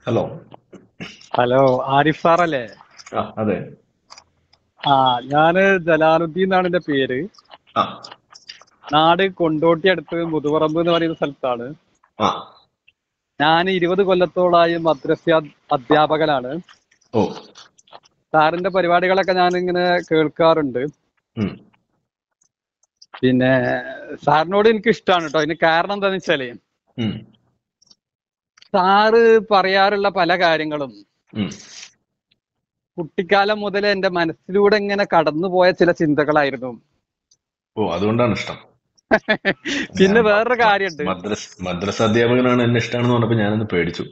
Hello hello Arif സാറല്ലേ ആ അതെ ആ ഞാന് ജലാലുദ്ദീൻ എന്നാണ് എന്റെ പേര് ആ നാട് കൊണ്ടോട്ടി അടുത്ത് മുതുപറമ്പ് എന്ന് പറയുന്ന സ്ഥലത്താണ് ആ ഞാൻ ഇരുപത് കൊല്ലത്തോളായി മദ്രസ അധ്യാപകനാണ് ഓ സാറിന്റെ പരിപാടികളൊക്കെ ഞാൻ ഇങ്ങനെ കേൾക്കാറുണ്ട് ഉം. പിന്നെ സാറിനോട് എനിക്ക് ഇഷ്ടമാണ് കേട്ടോ അതിന് കാരണം എന്താന്ന് വെച്ചാല് ഉം. സാറ് പറയാറുള്ള പല കാര്യങ്ങളും ഉം. കുട്ടിക്കാലം മുതൽ എന്റെ മനസ്സിലൂടെ ഇങ്ങനെ കടന്നുപോയ ചില ചിന്തകളായിരുന്നു ഓ അതുകൊണ്ടാണ് ഇഷ്ടം പിന്നെ ഞാൻ വേറൊരു കാര്യമുണ്ട് മദ്രസ് മദ്രസ അധ്യാപകനാണ് എന്നെ ഇഷ്ടമാണെന്ന് പറഞ്ഞപ്പോ ഞാനൊന്ന് പേടിച്ചു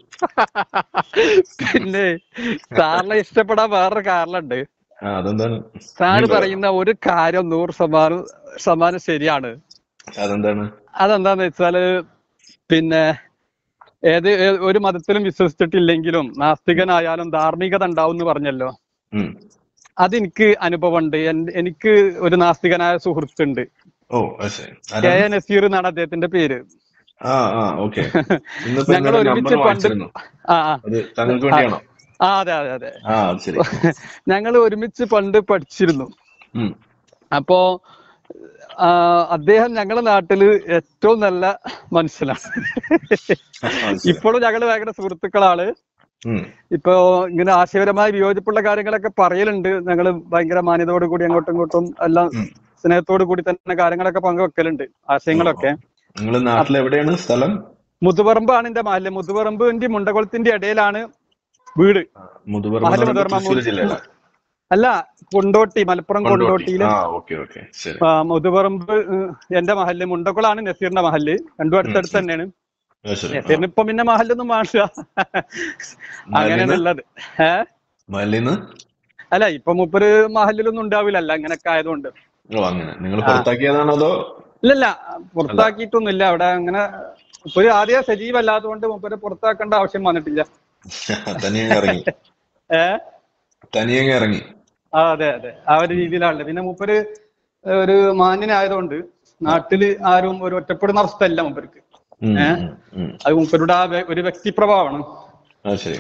പിന്നെ സാറിനെ ഇഷ്ടപ്പെടാൻ വേറൊരു കാരണമുണ്ട് ആ അതെന്താണ് സാറ് നീ പറ. പറയുന്ന ഒരു കാര്യം നൂറ് ശതമാനം ശതമാനം ശരിയാണ് അതെന്താണ് അതെന്താന്ന് വെച്ചാല് പിന്നെ ഏത് ഏ- ഒരു മതത്തിലും വിശ്വസിച്ചിട്ടില്ലെങ്കിലും നാസ്തികനായാലും ധാർമ്മികത ഉണ്ടാവും എന്ന് പറഞ്ഞല്ലോ ഉം. അതെനിക്ക് അനുഭവമുണ്ട് എൻ- എനിക്ക് ഒരു നാസ്തികനായ സുഹൃത്തുണ്ട് ഓ അത് ശരി കെ ആരാണ്? എ നസീർ എന്നാണ് അദ്ദേഹത്തിന്റെ പേര് ആ ആ ഓക്കെ ഇന്നിപ്പോ ഞങ്ങൾ ഇന്നലെ ഒരുമിച്ച് നമ്പർ പണ്ട് വാങ്ങിച്ചിരുന്നു ആ ആ അത് താങ്കൾക്ക് വേണ്ടിയാണോ ആ അതെ അതെ അതെ ആ അത് ശരി ഞങ്ങൾ ഒരുമിച്ച് പണ്ട് പഠിച്ചിരുന്നു ഉം. അപ്പോ ആ, അദ്ദേഹം ഞങ്ങളുടെ നാട്ടില് ഏറ്റവും നല്ല മനുഷ്യനാണ് അത് ശരി. ഇപ്പോഴും ഞങ്ങള് ഭയങ്കര സുഹൃത്തുക്കളാണ് ഉം. ഇപ്പോ ഇങ്ങനെ ആശയപരമായ വിയോജിപ്പുള്ള കാര്യങ്ങളൊക്കെ പറയലുണ്ട് ഞങ്ങൾ ഭയങ്കര മാന്യതയോട് കൂടി അങ്ങോട്ടും ഇങ്ങോട്ടും എല്ലാം ഉം. സ്നേഹത്തോടു കൂടി തന്നെ കാര്യങ്ങളൊക്കെ പങ്കുവെക്കലുണ്ട് ആശയങ്ങളൊക്കെ നിങ്ങള് നാട്ടിൽ എവിടെയാണ് സ്ഥലം മുതുപറമ്പാണ് എന്റെ മഹല് മുതുപറമ്പിന്റെ മുണ്ടകുളത്തിന്റെ ഇടയിലാണ് വീട് മുതുപറമ്പ് മഹല് എന്ന് പറയുമ്പോ മുതുപറമ്പ് തൃശ്ശൂർ ജില്ലയില അല്ല കൊണ്ടോട്ടി മലപ്പുറം കൊണ്ടോട്ടിയില് ആ ഓക്കെ ഓക്കെ ശരി ആ, മുതുപറമ്പ് ഏഹ്, എന്റെ മഹല് മുണ്ടക്കുളാണ് നസീറിന്റെ മഹല് രണ്ടും അടുത്തടുത്ത് തന്നെയാണ് അത് ശരി ആ. നസീറിന് ഇപ്പം പിന്നെ മഹലൊന്നും മാറുക അങ്ങനെയാണ് ഉള്ളത് ഏഹ് മലിന്ന് അല്ല ഇപ്പൊ മുപ്പര് മഹലിലൊന്നും ഉണ്ടാവില്ലല്ല അങ്ങനൊക്കെ ആയതുകൊണ്ട് ഓ അങ്ങനെ നിങ്ങൾ പുറത്താക്കിയതാണോ അതോ ഇല്ലല്ല പുറത്താക്കിയിട്ടൊന്നുമില്ല അവിടെ അങ്ങനെ മുപ്പര് ആദ്യം സജീവല്ലാത്തതുകൊണ്ട് മുപ്പര് പുറത്താക്കേണ്ട ആവശ്യം വന്നിട്ടില്ല തനിയെ ഇറങ്ങി ഏഹ് തനിയെ ഇറങ്ങി ആ അതെ അതെ ആ ഒരു രീതിയിലാണല്ലോ പിന്നെ മൂപ്പര് ഒരു മാന്യനായതുകൊണ്ട് നാട്ടില് ആരും ഒരു ഒറ്റപ്പെടുന്ന അവസ്ഥയല്ല മൂപ്പർക്ക് ഉം, ഏ? ഉം, ഉം. അത് മൂപ്പരുടെ ആ വ്യ- ഒരു വ്യക്തിപ്രഭാവമാണ് അത് ശരി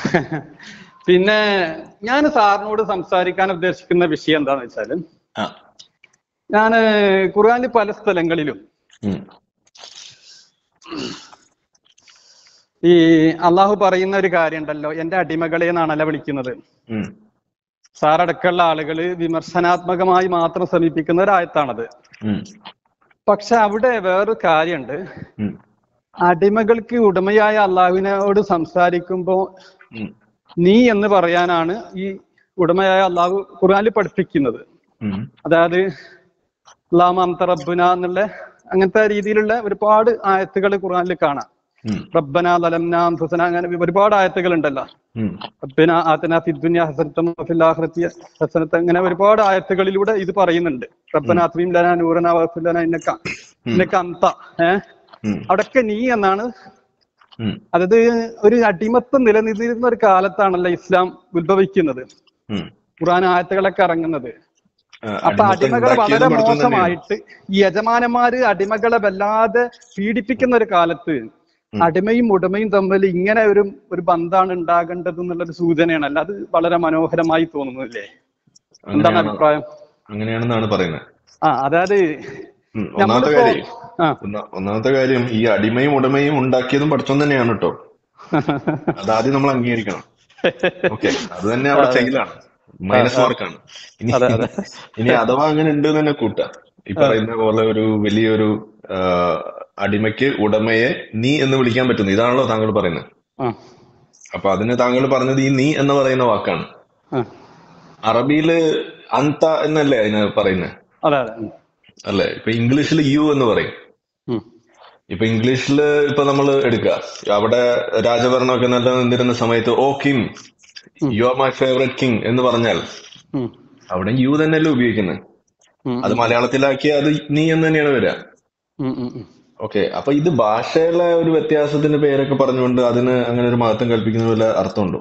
പിന്നെ ഞാൻ സാറിനോട് സംസാരിക്കാൻ ഉദ്ദേശിക്കുന്ന വിഷയം എന്താന്ന് വെച്ചാല് ആ ഞാന് ഖുർആനിൽ പല സ്ഥലങ്ങളിലും ഉം, ഈ അള്ളാഹു പറയുന്ന ഒരു കാര്യം ഉണ്ടല്ലോ എന്റെ അടിമകളെ എന്നാണല്ലോ വിളിക്കുന്നത് ഉം, സാറടക്കമുള്ള ആളുകള് വിമർശനാത്മകമായി മാത്രം സമീപിക്കുന്ന ഒരായത്താണത് ഉം, പക്ഷെ അവിടെ വേറൊരു കാര്യമുണ്ട് ഉം, അടിമകൾക്ക് ഉടമയായ അള്ളാഹുവിനോട് സംസാരിക്കുമ്പോ ഉം, നീ എന്ന് പറയാനാണ് ഈ ഉടമയായ അള്ളാഹു ഖുർആനിൽ പഠിപ്പിക്കുന്നത് ഉം, അതായത് അള്ളാഹു അന്ത റബ്ബുന എന്നുള്ള അങ്ങനത്തെ രീതിയിലുള്ള ഒരുപാട് ആയത്തുകൾ ഖുർആനിൽ കാണാം ഉം, റബ്ബന ലലംന അൻഫുസന അങ്ങനെ ഒരുപാട് ആയത്തുകൾ ഉണ്ടല്ലോ ഉം, റബ്ബന ആതന ഫിദ്ദുനിയ ഹസനത്തം വഫിൽ ആഖിറതി ഹസനത്തം അങ്ങനെ ഒരുപാട് ആയത്തുകളിലൂടെ ഇത് പറയുന്നുണ്ട് റബ്ബന അത്മീം ലനാ നൂറന വഗ്ഫിർ ലനാ ഇന്നക ഇന്നക അന്ത ഏഹ് ഉം, അവിടൊക്കെ നീ എന്നാണ് ഉം, അതായത് ഒരു അടിമത്തം നിലനിന്നിരുന്ന ഒരു കാലത്താണല്ലോ ഇസ്ലാം ഉത്ഭവിക്കുന്നത് ഉം. ഖുർആൻ ആയത്തുകളൊക്കെ ഇറങ്ങുന്നത് ആ, അപ്പൊ അടിമത്തം അടിമകൾ വളരെ ഉണ്ടാക്കിയതും പഠിത്തം തന്നെയാണ്. മോശമായിട്ട് ഈ യജമാനന്മാര് അടിമകളെ വല്ലാതെ പീഡിപ്പിക്കുന്ന ഒരു കാലത്ത് ഉം. അടിമയും ഉടമയും തമ്മിൽ ഇങ്ങനെ ഒരു ഒരു ബന്ധമാണ് ഉണ്ടാകേണ്ടത് എന്നുള്ളൊരു സൂചനയാണ് അല്ല അത് വളരെ മനോഹരമായി തോന്നുന്നില്ലേ എന്താണ് അങ്ങനെയാണ് അഭിപ്രായം അങ്ങനെയാണെന്നാണ് പറയുന്നത് ആ അതായത് ഉം, ഒന്നാമത്തെ നമ്മളിപ്പോ കാര്യം ആ ഒന്ന- ഒന്നാമത്തെ കാര്യം ഈ അടിമയും ഉടമയും ഉണ്ടാക്കിയതും പഠിത്തം തന്നെയാണ് കേട്ടോ അതാദ്യം നമ്മൾ അംഗീകരിക്കണം ഓക്കെ അത് തന്നെ അവിടെ ഫെയിലാണ് മൈനസ് മാർക്കാണ് ഇനി അതെ, അതെ. ഇനി അഥവാ അങ്ങനെ ഉണ്ട് തന്നെ കൂട്ടാം ഈ പറയുന്ന പോലെ ഒരു വലിയൊരു ആ, അടിമയ്ക്ക് ഉടമയെ നീ എന്ന് വിളിക്കാൻ പറ്റുന്നു ഇതാണല്ലോ താങ്കൾ പറയുന്നത് ആ അപ്പൊ അതിന് താങ്കൾ പറഞ്ഞത് ഈ നീ എന്ന് പറയുന്ന വാക്കാണ് ആ അറബിയില് അന്ത എന്നല്ലേ അതിന് പറയുന്നത് അതെ അതെ ഉം. അല്ലെ ഇപ്പൊ ഇംഗ്ലീഷിൽ യു എന്ന് പറയും ഉം. ഇപ്പൊ ഇംഗ്ലീഷിൽ ഇപ്പൊ നമ്മൾ എടുക്കുക അവിടെ രാജഭരണമൊക്കെ നിലനിന്നിരുന്ന സമയത്ത് oh king you are my favourite king എന്ന് പറഞ്ഞാൽ ഉം. അവിടെ യു തന്നെയല്ലേ ഉപയോഗിക്കുന്നത് ഉം. അത് മലയാളത്തിലാക്കിയ അത് നീ എന്ന് തന്നെയാണ് വരിക ഉം. ഉം. ഉം. ഓക്കെ അപ്പൊ ഇത് ഭാഷയിലെ ഒരു വ്യത്യാസത്തിന്റെ പേരൊക്കെ പറഞ്ഞുകൊണ്ട് അതിന് അങ്ങനെ ഒരു മഹത്വം കൽപ്പിക്കുന്ന വല്ല അർത്ഥമുണ്ടോ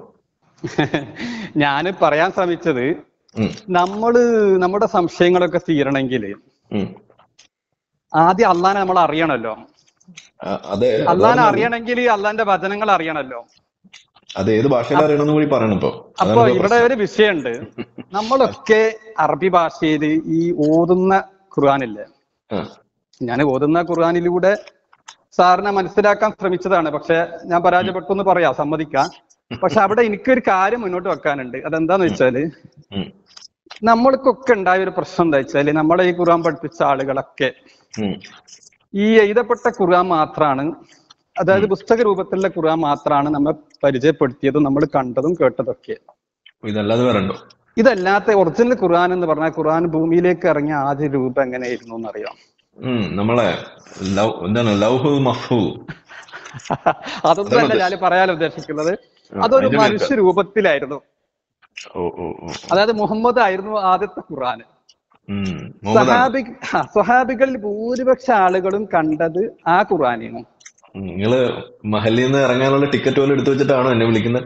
ഞാന് പറയാൻ ശ്രമിച്ചത് ഉം, നമ്മള് നമ്മുടെ സംശയങ്ങളൊക്കെ തീരണമെങ്കിൽ ഉം. ആദ്യം അള്ളാനെ നമ്മൾ അറിയണല്ലോ ആ, അതെ അള്ളാനെ അതാണ് അറിയണമെങ്കിൽ അള്ളാന്റെ വചനങ്ങൾ അറിയണല്ലോ അത് ഏത് ഭാഷയിൽ അറിയണമെന്ന് കൂടി പറയണം ഇപ്പൊ അപ്പൊ അതാണ് ഇപ്പൊ ഇവിടെ ഒരു വിഷയമുണ്ട് നമ്മളൊക്കെ അറബി ഭാഷയിൽ ഈ ഓതുന്ന ഖുർആാനില്ലേ ആ. ഞാൻ ഓതുന്ന ഖുർആാനിലൂടെ സാറിനെ മനസ്സിലാക്കാൻ ശ്രമിച്ചതാണ് പക്ഷെ ഞാൻ പരാജയപ്പെട്ടു എന്ന് പറയാം സമ്മതിക്കാം പക്ഷെ അവിടെ എനിക്കൊരു കാര്യം മുന്നോട്ട് വെക്കാനുണ്ട് അതെന്താന്ന് വെച്ചാല് ഉം. നമ്മൾക്കൊക്കെ ഉണ്ടായ ഒരു പ്രശ്നം എന്താ വെച്ചാല് നമ്മളെ ഈ ഖുർആൻ പഠിപ്പിച്ച ആളുകളൊക്കെ ഉം. ഈ എഴുതപ്പെട്ട ഖുർആൻ മാത്രാണ് അതായത് പുസ്തക രൂപത്തിലുള്ള ഖുർആൻ മാത്രാണ് നമ്മൾ പരിചയപ്പെടുത്തിയതും നമ്മൾ കണ്ടതും കേട്ടതൊക്കെ ഇതല്ലാതെ വരണ്ടോ ഇതല്ലാത്ത ഒറിജിനൽ ഖുർആൻ എന്ന് പറഞ്ഞാൽ ഖുർആൻ ഭൂമിയിലേക്ക് ഇറങ്ങിയ ആദ്യ രൂപം എങ്ങനെയായിരുന്നു എന്നറിയാം ഉം നമ്മളെ ലവ് എന്താണ് ലൗഹു മഫ്ഹു അതൊന്നും അല്ല ഞാൻ പറയാൻ ഉദ്ദേശിക്കുന്നത് അതൊരു അതിന്റെ മനുഷ്യ രൂപത്തിലായിരുന്നു ഓ ഓ ഓ അതായത് മുഹമ്മദ് ആയിരുന്നു ആദ്യത്തെ ഖുർആൻ ഉം മുഹമ്മദ് സഹാബി ആ, സ്വഹാബികളിൽ ഭൂരിപക്ഷ ആളുകളും കണ്ടത് ആ ഖുർആനാണ് നിങ്ങള് മഹലിൽ നിന്ന് ഇറങ്ങാനുള്ള ടിക്കറ്റ് പോലും എടുത്തു വെച്ചിട്ടാണോ എന്നെ വിളിക്കുന്നത്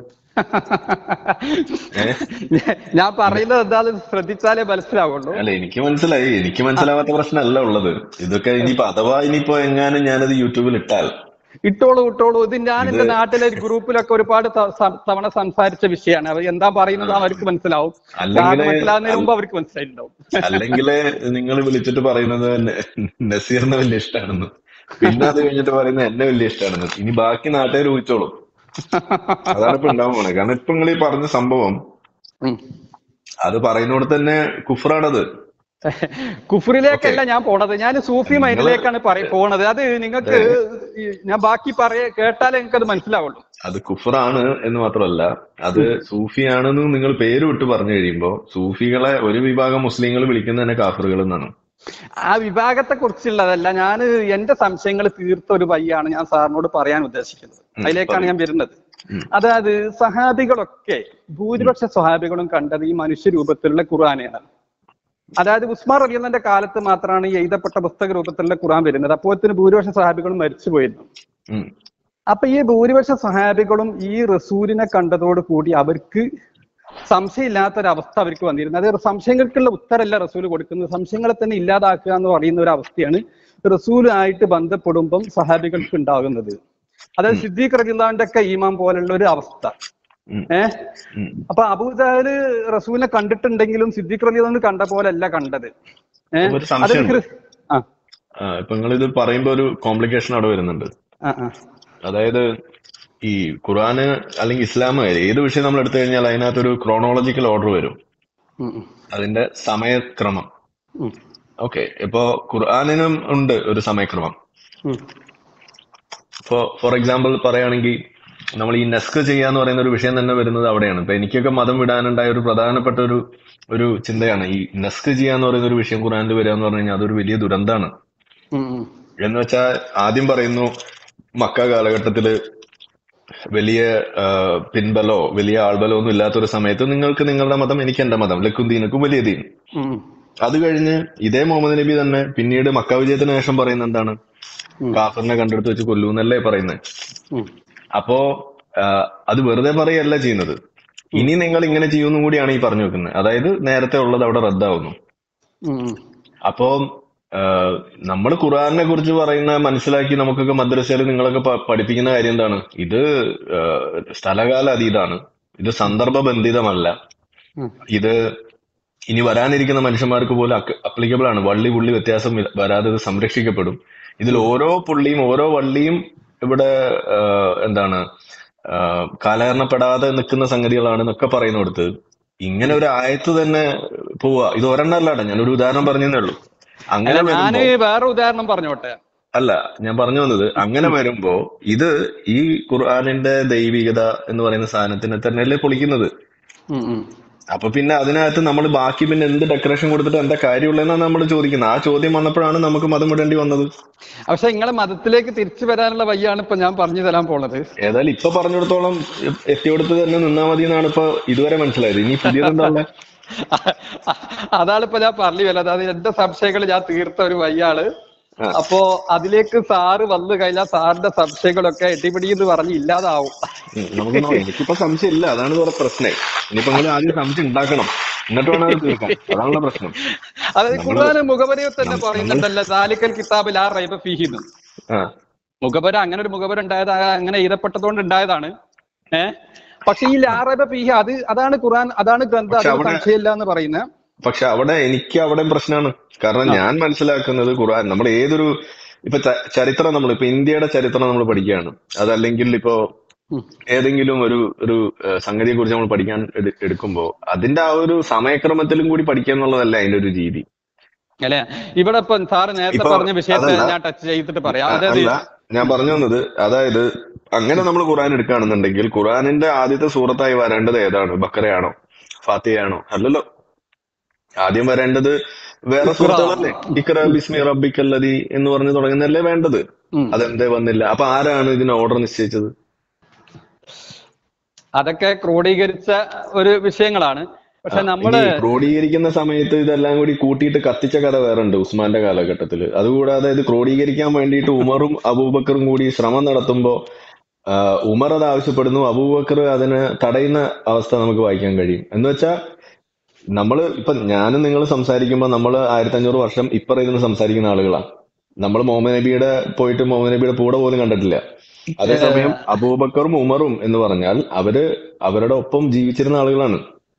ഏ? ഞാൻ പറയുന്നത് എന്താണെന്ന് ശ്രദ്ധിച്ചാലേ മനസ്സിലാവുള്ളൂ അല്ല എനിക്ക് മനസ്സിലായി എനിക്ക് മനസ്സിലാവാത്ത പ്രശ്നമല്ല ഉള്ളത് ഇതൊക്കെ ഇനിയിപ്പോ അഥവാ ഇനിയിപ്പോ എങ്ങാനും ഞാനത് യൂട്യൂബിൽ ഇട്ടാൽ ഇട്ടോളൂ ഇട്ടോളൂ ഇത് ഞാൻ എന്റെ നാട്ടിലെ ഒരു ഗ്രൂപ്പിലൊക്കെ ഒരുപാട് ത- സ- തവണ സംസാരിച്ച വിഷയമാണ് അവർ എന്താ പറയുന്നത് അവർക്ക് മനസ്സിലാവും അല്ലെങ്കില് കാരണം മനസ്സിലാവുന്നതിന് മുമ്പ് അവർക്ക് മനസ്സിലായിട്ടുണ്ടാവും അല്ലെങ്കില് നിങ്ങൾ വിളിച്ചിട്ട് പറയുന്നത് ന- നസീറിനെ വലിയ ഇഷ്ടമാണെന്ന് പിന്നെ അത് കഴിഞ്ഞിട്ട് പറയുന്നത് എന്നെ വലിയ ഇഷ്ടമാണെന്ന് ഇനി ബാക്കി നാട്ടുകാർ ഊഹിച്ചോളും അതാണ് ഇപ്പൊ ഉണ്ടാവാൻ പോണേ കാരണം ഇപ്പൊ നിങ്ങൾ ഈ പറഞ്ഞ സംഭവം ഉം. അത് പറയുന്നോട് തന്നെ കുഫറാണത് കുഫറിലേക്കല്ല ഞാൻ പോണത് ഞാൻ സൂഫി മൈൻഡിലേക്കാണ് പറയ പോണത് അത് നിങ്ങൾക്ക് ഈ ഞാൻ ബാക്കി പറയ കേട്ടാലേ നിങ്ങൾക്ക് അത് മനസ്സിലാവുള്ളൂ അത് കുഫറാണ് എന്ന് മാത്രമല്ല അത് സൂഫിയാണെന്ന് നിങ്ങൾ പേര് വിട്ട് പറഞ്ഞു കഴിയുമ്പോ സൂഫികളെ ഒരു വിഭാഗം മുസ്ലിങ്ങൾ വിളിക്കുന്നത് തന്നെ കാഫറുകൾ എന്നാണ് ആ വിഭാഗത്തെ കുറിച്ചുള്ളതല്ല ഞാൻ എന്റെ സംശയങ്ങൾ തീർത്ത ഒരു വഴിയാണ് ഞാൻ സാറിനോട് പറയാൻ ഉദ്ദേശിക്കുന്നത് അതിലേക്കാണ് ഞാൻ വരുന്നത് ഉം. അതായത് സഹാബികളൊക്കെ ഭൂരിപക്ഷ സഹാബികളും കണ്ടത് ഈ മനുഷ്യ രൂപത്തിലുള്ള ഖുർആനെയാണ് അതായത് ഉസ്മാൻ റബിയന്റെ കാലത്ത് മാത്രമാണ് ഈ എഴുതപ്പെട്ട പുസ്തക രൂപത്തിലുള്ള ഖുർആൻ വരുന്നത് അപ്പോഴത്തിന് ഭൂരിപക്ഷ സഹാബികളും മരിച്ചു പോയിരുന്നു ഉം. അപ്പൊ ഈ ഭൂരിപക്ഷ സഹാബികളും ഈ റസൂലിനെ കണ്ടതോട് കൂടി അവർക്ക് സംശയമില്ലാത്തൊരവസ്ഥ അവർക്ക് വന്നിരുന്നു അത് സംശയങ്ങൾക്കുള്ള ഉത്തരമല്ല റസൂൽ കൊടുക്കുന്നത് സംശയങ്ങളെ തന്നെ ഇല്ലാതാക്കുക എന്ന് പറയുന്ന ഒരു അവസ്ഥയാണ് റസൂലുമായിട്ട് ബന്ധപ്പെടുമ്പം സഹാബികൾക്ക് ഉണ്ടാകുന്നത് അതായത് സിദ്ദീഖ് റജിള്ളാന്റെ ഒക്കെ ഈമാൻ പോലുള്ള ഒരു അവസ്ഥ ഉം. ഏഹ് ഉം. അപ്പൊ അബൂജാല് റസൂലിനെ കണ്ടിട്ടുണ്ടെങ്കിലും സിദ്ദീഖ് റജിള്ളാൻ കണ്ട പോലല്ല കണ്ടത് ഏഹ് ഒരു സംശയമുണ്ട്. അതൊരു ആ ആ ഇപ്പൊ നിങ്ങൾ ഇത് പറയുമ്പോ ഒരു കോംപ്ലിക്കേഷൻ അവിടെ വരുന്നുണ്ട് ആ ആ അതായത് ഈ ഖുറാന് അല്ലെങ്കിൽ ഇസ്ലാം ഏത് വിഷയം നമ്മൾ എടുത്തു കഴിഞ്ഞാൽ അതിനകത്തൊരു ക്രോണോളജിക്കൽ ഓർഡർ വരും ഉം, ഉം, അതിന്റെ സമയക്രമം ഉം, ഓക്കെ ഇപ്പോ ഖുർആാനിനും ഉണ്ട് ഒരു സമയക്രമം ഉം. ഇപ്പോ ഫോർ എക്സാമ്പിൾ പറയുകയാണെങ്കിൽ നമ്മൾ ഈ നെസ്ക് ചെയ്യാന്ന് പറയുന്ന ഒരു വിഷയം തന്നെ വരുന്നത് അവിടെയാണ് ഇപ്പൊ എനിക്കൊക്കെ മതം വിടാനുണ്ടായ ഒരു പ്രധാനപ്പെട്ട ഒരു ഒരു ചിന്തയാണ് ഈ നെസ്ക് ചെയ്യാന്ന് പറയുന്ന ഒരു വിഷയം ഖുറാനിൽ വരിക എന്ന് പറഞ്ഞു കഴിഞ്ഞാൽ അതൊരു വലിയ ദുരന്തമാണ് ഉം, ഉം. എന്ന് വെച്ചാൽ ആദ്യം പറയുന്നു മക്ക കാലഘട്ടത്തില് വലിയ ആ, പിൻബലോ വലിയ ആൾബലോ ഒന്നും ഇല്ലാത്തൊരു സമയത്ത് നിങ്ങൾക്ക് നിങ്ങളുടെ മതം എനിക്ക് എന്റെ മതം ലക്കും ദീനക്കും വലിയ ദീൻ ഉം, അത് കഴിഞ്ഞ് ഇതേ മുഹമ്മദ് നബി തന്നെ പിന്നീട് മക്ക വിജയത്തിന് ശേഷം പറയുന്ന എന്താണ് ഉം. കാഫറിനെ കണ്ടെടുത്ത് വെച്ച് കൊല്ലൂന്നല്ലേ പറയുന്നത് ഉം. അപ്പോ ആ, അത് വെറുതെ പറയല്ല ചെയ്യുന്നത് ഇനി നിങ്ങൾ ഇങ്ങനെ ചെയ്യുമെന്നും കൂടിയാണ് ഈ പറഞ്ഞു വെക്കുന്നത് അതായത് നേരത്തെ ഉള്ളത് അവിടെ റദ്ദാവുന്നു ഉം. അപ്പോ നമ്മൾ ഖുറാനെ കുറിച്ച് പറയുന്ന മനസ്സിലാക്കി നമുക്കൊക്കെ മദ്രസയിൽ നിങ്ങളൊക്കെ പ- പഠിപ്പിക്കുന്ന കാര്യം എന്താണ് ഇത് ആ, സ്ഥലകാല അതീതാണ് ഇത് സന്ദർഭബന്ധിതമല്ല ഉം. ഇത് ഇനി വരാനിരിക്കുന്ന മനുഷ്യന്മാർക്ക് പോലും അപ്ലിക്കബിൾ ആണ് വള്ളി പുള്ളി വ്യത്യാസം വ- വരാതെ ഇത് സംരക്ഷിക്കപ്പെടും ഇതിൽ ഓരോ പുള്ളിയും ഓരോ വള്ളിയും ഇവിടെ ആ, എന്താണ് ആ, കാലഹരണപ്പെടാതെ നിൽക്കുന്ന സംഗതികളാണ് എന്നൊക്കെ പറയുന്നിടത്ത് ഇങ്ങനെ ഒരു ആയത്ത് തന്നെ പോവാ ഇത് ഒരെണ്ണല്ലാട്ടെ ഞാനൊരു ഉദാഹരണം പറഞ്ഞതേ ഉള്ളൂ അങ്ങനെ അല്ല ഞാന് വരുമ്പോ വേറെ ഉദാഹരണം പറഞ്ഞോട്ടെ അല്ല ഞാൻ പറഞ്ഞു വന്നത് അങ്ങനെ വരുമ്പോ ഇത് ഈ ഖുർആാനിന്റെ ദൈവികത എന്ന് പറയുന്ന സാധനത്തിനെ തന്നെയല്ലേ പൊളിക്കുന്നത് ഉം, ഉം. അപ്പൊ പിന്നെ അതിനകത്ത് നമ്മൾ ബാക്കി പിന്നെ എന്ത് ഡെക്കറേഷൻ കൊടുത്തിട്ട് എന്താ കാര്യമുള്ളതെന്നാണ് നമ്മൾ ചോദിക്കുന്നത് ആ ചോദ്യം വന്നപ്പോഴാണ് നമുക്ക് മതം വിടേണ്ടി വന്നത് പക്ഷെ നിങ്ങളെ മതത്തിലേക്ക് തിരിച്ചു വരാനുള്ള വഴിയാണ് ഇപ്പൊ ഞാൻ പറഞ്ഞു തരാൻ പോണത് ഏതായാലും ഇപ്പൊ പറഞ്ഞിടത്തോളം എത്തിയോടത്ത് തന്നെ നിന്നാ മതി എന്നാണ് ഇപ്പൊ ഇതുവരെ മനസ്സിലായത് ഇനി പുതിയതെന്താ ഉള്ളെ? അതാണ് ഇപ്പൊ ഞാൻ പറഞ്ഞു വരുന്നത് അത് എന്റെ സംശയങ്ങൾ ഞാൻ തീർത്ത ഒരു വഴിയാണ് ആ. അപ്പോ അതിലേക്ക് സാറ് വന്നു കഴിഞ്ഞാൽ സാറിന്റെ സംശയങ്ങളൊക്കെ എട്ടിപിടി എന്ന് പറഞ്ഞ് ഇല്ലാതാവും ഉം, നമുക്ക് നോക്കാം. എനിക്കിപ്പോ സംശയം ഇല്ല അതാണ് വേറെ പ്രശ്നം ഇനിയിപ്പോ നിങ്ങൾ ആദ്യം സംശയം ഉണ്ടാക്കണം എന്നിട്ട് വേണം അത് തീർക്കാൻ അതാണുള്ള പ്രശ്നം അതായത് ഖുർആന് മുഖവരയിൽ തന്നെ പറയുന്നുണ്ടല്ലോ ദാലിക്കൽ കിതാബിൽ ആ റൈബ ഫീഹിന്ന് ആ മുഖപര അങ്ങനെ ഒരു മുഖപര ഉണ്ടായത് ആ- അങ്ങനെ എഴുതപ്പെട്ടതുകൊണ്ട് ഉണ്ടായതാണ് ഏ പക്ഷെ ഈ ലാറബ ഫീഹി അത് അതാണ് ഖുർആൻ അതാണ് ഗ്രന്ഥം പക്ഷെ അതിന് അവിടെ സംശയമില്ല എന്ന് പറയുന്നത് പക്ഷെ അവിടെ എനിക്ക് അവിടെ പ്രശ്നമാണ് കാരണം ഞാൻ മനസ്സിലാക്കുന്നത് ഖുർആൻ നമ്മൾ ഏതൊരു ഇപ്പൊ ച- ചരിത്രം നമ്മൾ ഇപ്പൊ ഇന്ത്യയുടെ ചരിത്രം നമ്മൾ പഠിക്കുകയാണ് അതല്ലെങ്കിൽ ഇപ്പോ ഉം. ഏതെങ്കിലും ഒരു ഒരു സംഗതിയെ കുറിച്ച് നമ്മൾ പഠിക്കാൻ എടു- എടുക്കുമ്പോ അതിന്റെ ആ ഒരു സമയക്രമത്തിലും കൂടി പഠിക്കുക എന്നുള്ളതല്ല അതിന്റെ ഒരു രീതി അല്ലെ ഇവിടെ ഇപ്പൊ സാറ് നേരത്തെ ഇപ്പൊ പറഞ്ഞ വിഷയത്തെ അതല്ല ഞാൻ ടച്ച് ചെയ്തിട്ട് പറയാം അ- അതായത് അല്ല ഞാൻ പറഞ്ഞു വന്നത് അതായത് അങ്ങനെ നമ്മൾ ഖുർആൻ എടുക്കുകയാണെന്നുണ്ടെങ്കിൽ ഖുർആനിന്റെ ആദ്യത്തെ സൂറത്തായി വരേണ്ടത് ഏതാണ് ബക്കറയാണോ ഫാത്തിഹയാണോ അല്ലല്ലോ ആദ്യം വരേണ്ടത് വേറെ ഇഖ്റ. സുഹൃത്തുക്കളല്ലേ ഇക്ര ബിസ്മി റബ്ബിക്കല്ലതി എന്ന് പറഞ്ഞ് തുടങ്ങുന്നതല്ലേ വേണ്ടത് ഉം. അതെന്തേ വന്നില്ല അപ്പൊ ആരാണ് ഇതിന് ഓർഡർ നിശ്ചയിച്ചത് അതൊക്കെ ക്രോഡീകരിച്ച ഒരു വിഷയങ്ങളാണ് പക്ഷെ ഇനി നമ്മള് ക്രോഡീകരിക്കുന്ന സമയത്ത് ഇതെല്ലാം കൂടി കൂട്ടിയിട്ട് കത്തിച്ച കഥ വേറെ ഉണ്ട് ഉസ്മാന്റെ കാലഘട്ടത്തിൽ അതുകൂടാതെ ഇത് ക്രോഡീകരിക്കാൻ വേണ്ടിയിട്ട് ഉമറും അബൂബക്കറും കൂടി ശ്രമം നടത്തുമ്പോ ആ, ഉമർ അത് ആവശ്യപ്പെടുന്നു അബൂബക്കർ അതിനെ തടയുന്ന അവസ്ഥ നമുക്ക് വായിക്കാൻ കഴിയും എന്ന് വെച്ചാൽ നമ്മള് ഇപ്പൊ ഞാനും നിങ്ങൾ സംസാരിക്കുമ്പോൾ നമ്മൾ ആയിരത്തി അഞ്ഞൂറ് വർഷം ഇപ്പറ ഇരുന്ന് സംസാരിക്കുന്ന ആളുകളാണ് നമ്മൾ മുഹമ്മദ് നബിയുടെ പോയിട്ട് മുഹമ്മദ് നബിയുടെ കൂടെ പോലും കണ്ടിട്ടില്ല അതേസമയം അബൂബക്കറും ഉമറും എന്ന് പറഞ്ഞാൽ അവര് അവരുടെ ഒപ്പം ജീവിച്ചിരുന്ന ആളുകളാണ്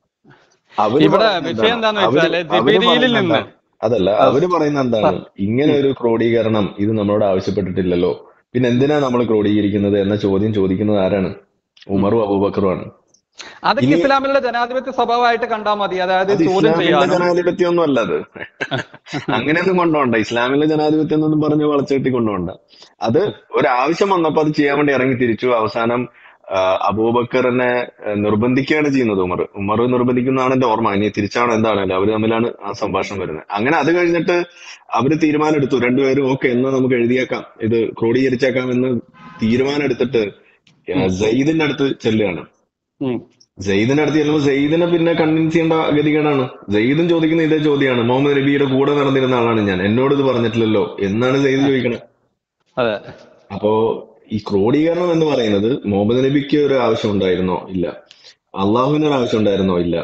അവര് ഇവിടെ പറയുന്നത് വിഷയം എന്താണ് എന്താന്ന് അവര് വെച്ചാല് അവര് ജിബിരിയിൽ പറയുന്നത് നിന്ന് എന്താണ് അതല്ല അവര് പറയുന്നത് എന്താണ് ഇങ്ങനെ ഒരു ക്രോഡീകരണം ഇത് നമ്മളോട് ആവശ്യപ്പെട്ടിട്ടില്ലല്ലോ പിന്നെ എന്തിനാ നമ്മൾ ക്രോഡീകരിക്കുന്നത് എന്ന ചോദ്യം ചോദിക്കുന്നത് ആരാണ് ഉമറും അബൂബക്കറുമാണ് അതൊക്കെ ഇനി ഇസ്ലാമിലുള്ള ജനാധിപത്യ സ്വഭാവമായിട്ട് കണ്ടാൽ മതി അതായത് അത് ചോദ്യം ഇസ്ലാമിലെ ചെയ്യാനും ജനാധിപത്യം ഒന്നും അല്ല അത് അങ്ങനെയൊന്നും കൊണ്ടുപോണ്ട ഇസ്ലാമിലെ ജനാധിപത്യം എന്നൊന്നും പറഞ്ഞ് വളച്ചെട്ടി കൊണ്ടുപോണ്ട അത് ഒരാവശ്യം വന്നപ്പോ അത് ചെയ്യാൻ വേണ്ടി ഇറങ്ങി തിരിച്ചു അവസാനം ആ, അബൂബക്കറിനെ ആ, നിർബന്ധിക്കുകയാണ് ചെയ്യുന്നത് ഉമർ ഉമർ നിർബന്ധിക്കുന്നതാണ് എന്റെ ഓർമ്മ ഇനി തിരിച്ചാണോ എന്താണല്ലോ അവര് തമ്മിലാണ് ആ സംഭാഷണം വരുന്നത് അങ്ങനെ അത് കഴിഞ്ഞിട്ട് അവര് തീരുമാനം എടുത്തു രണ്ടുപേരും ഓക്കെ എന്നാ നമുക്ക് എഴുതിയേക്കാം ഇത് ക്രോഡീകരിച്ചേക്കാം എന്ന് തീരുമാനം എടുത്തിട്ട് ആ, സെയ്ദിന്റെ അടുത്ത് ചെല്ലുകയാണ് ഉം. സെയ്ദിന്റെ അടുത്ത് ചെല്ലുമ്പോൾ സെയ്ദിനെ പിന്നെ കൺവിൻസ് ചെയ്യേണ്ട ഗതികേടാണ് സെയ്ദും ചോദിക്കുന്ന ഇതേ ചോദ്യമാണ് മുഹമ്മദ് നബിയുടെ കൂടെ നടന്നിരുന്ന ആളാണ് ഞാൻ എന്നോട് ഇത് പറഞ്ഞിട്ടില്ലല്ലോ എന്നാണ് സെയ്ദ് ചോദിക്കണത് അതെ അപ്പോ ഈ ക്രോഡീകരണം എന്ന് പറയുന്നത് മുഹമ്മദ് നബിക്ക് ഒരു ആവശ്യം ഉണ്ടായിരുന്നോ ഇല്ല അള്ളാഹുവിന് ഒരു ആവശ്യം ഉണ്ടായിരുന്നോ ഇല്ല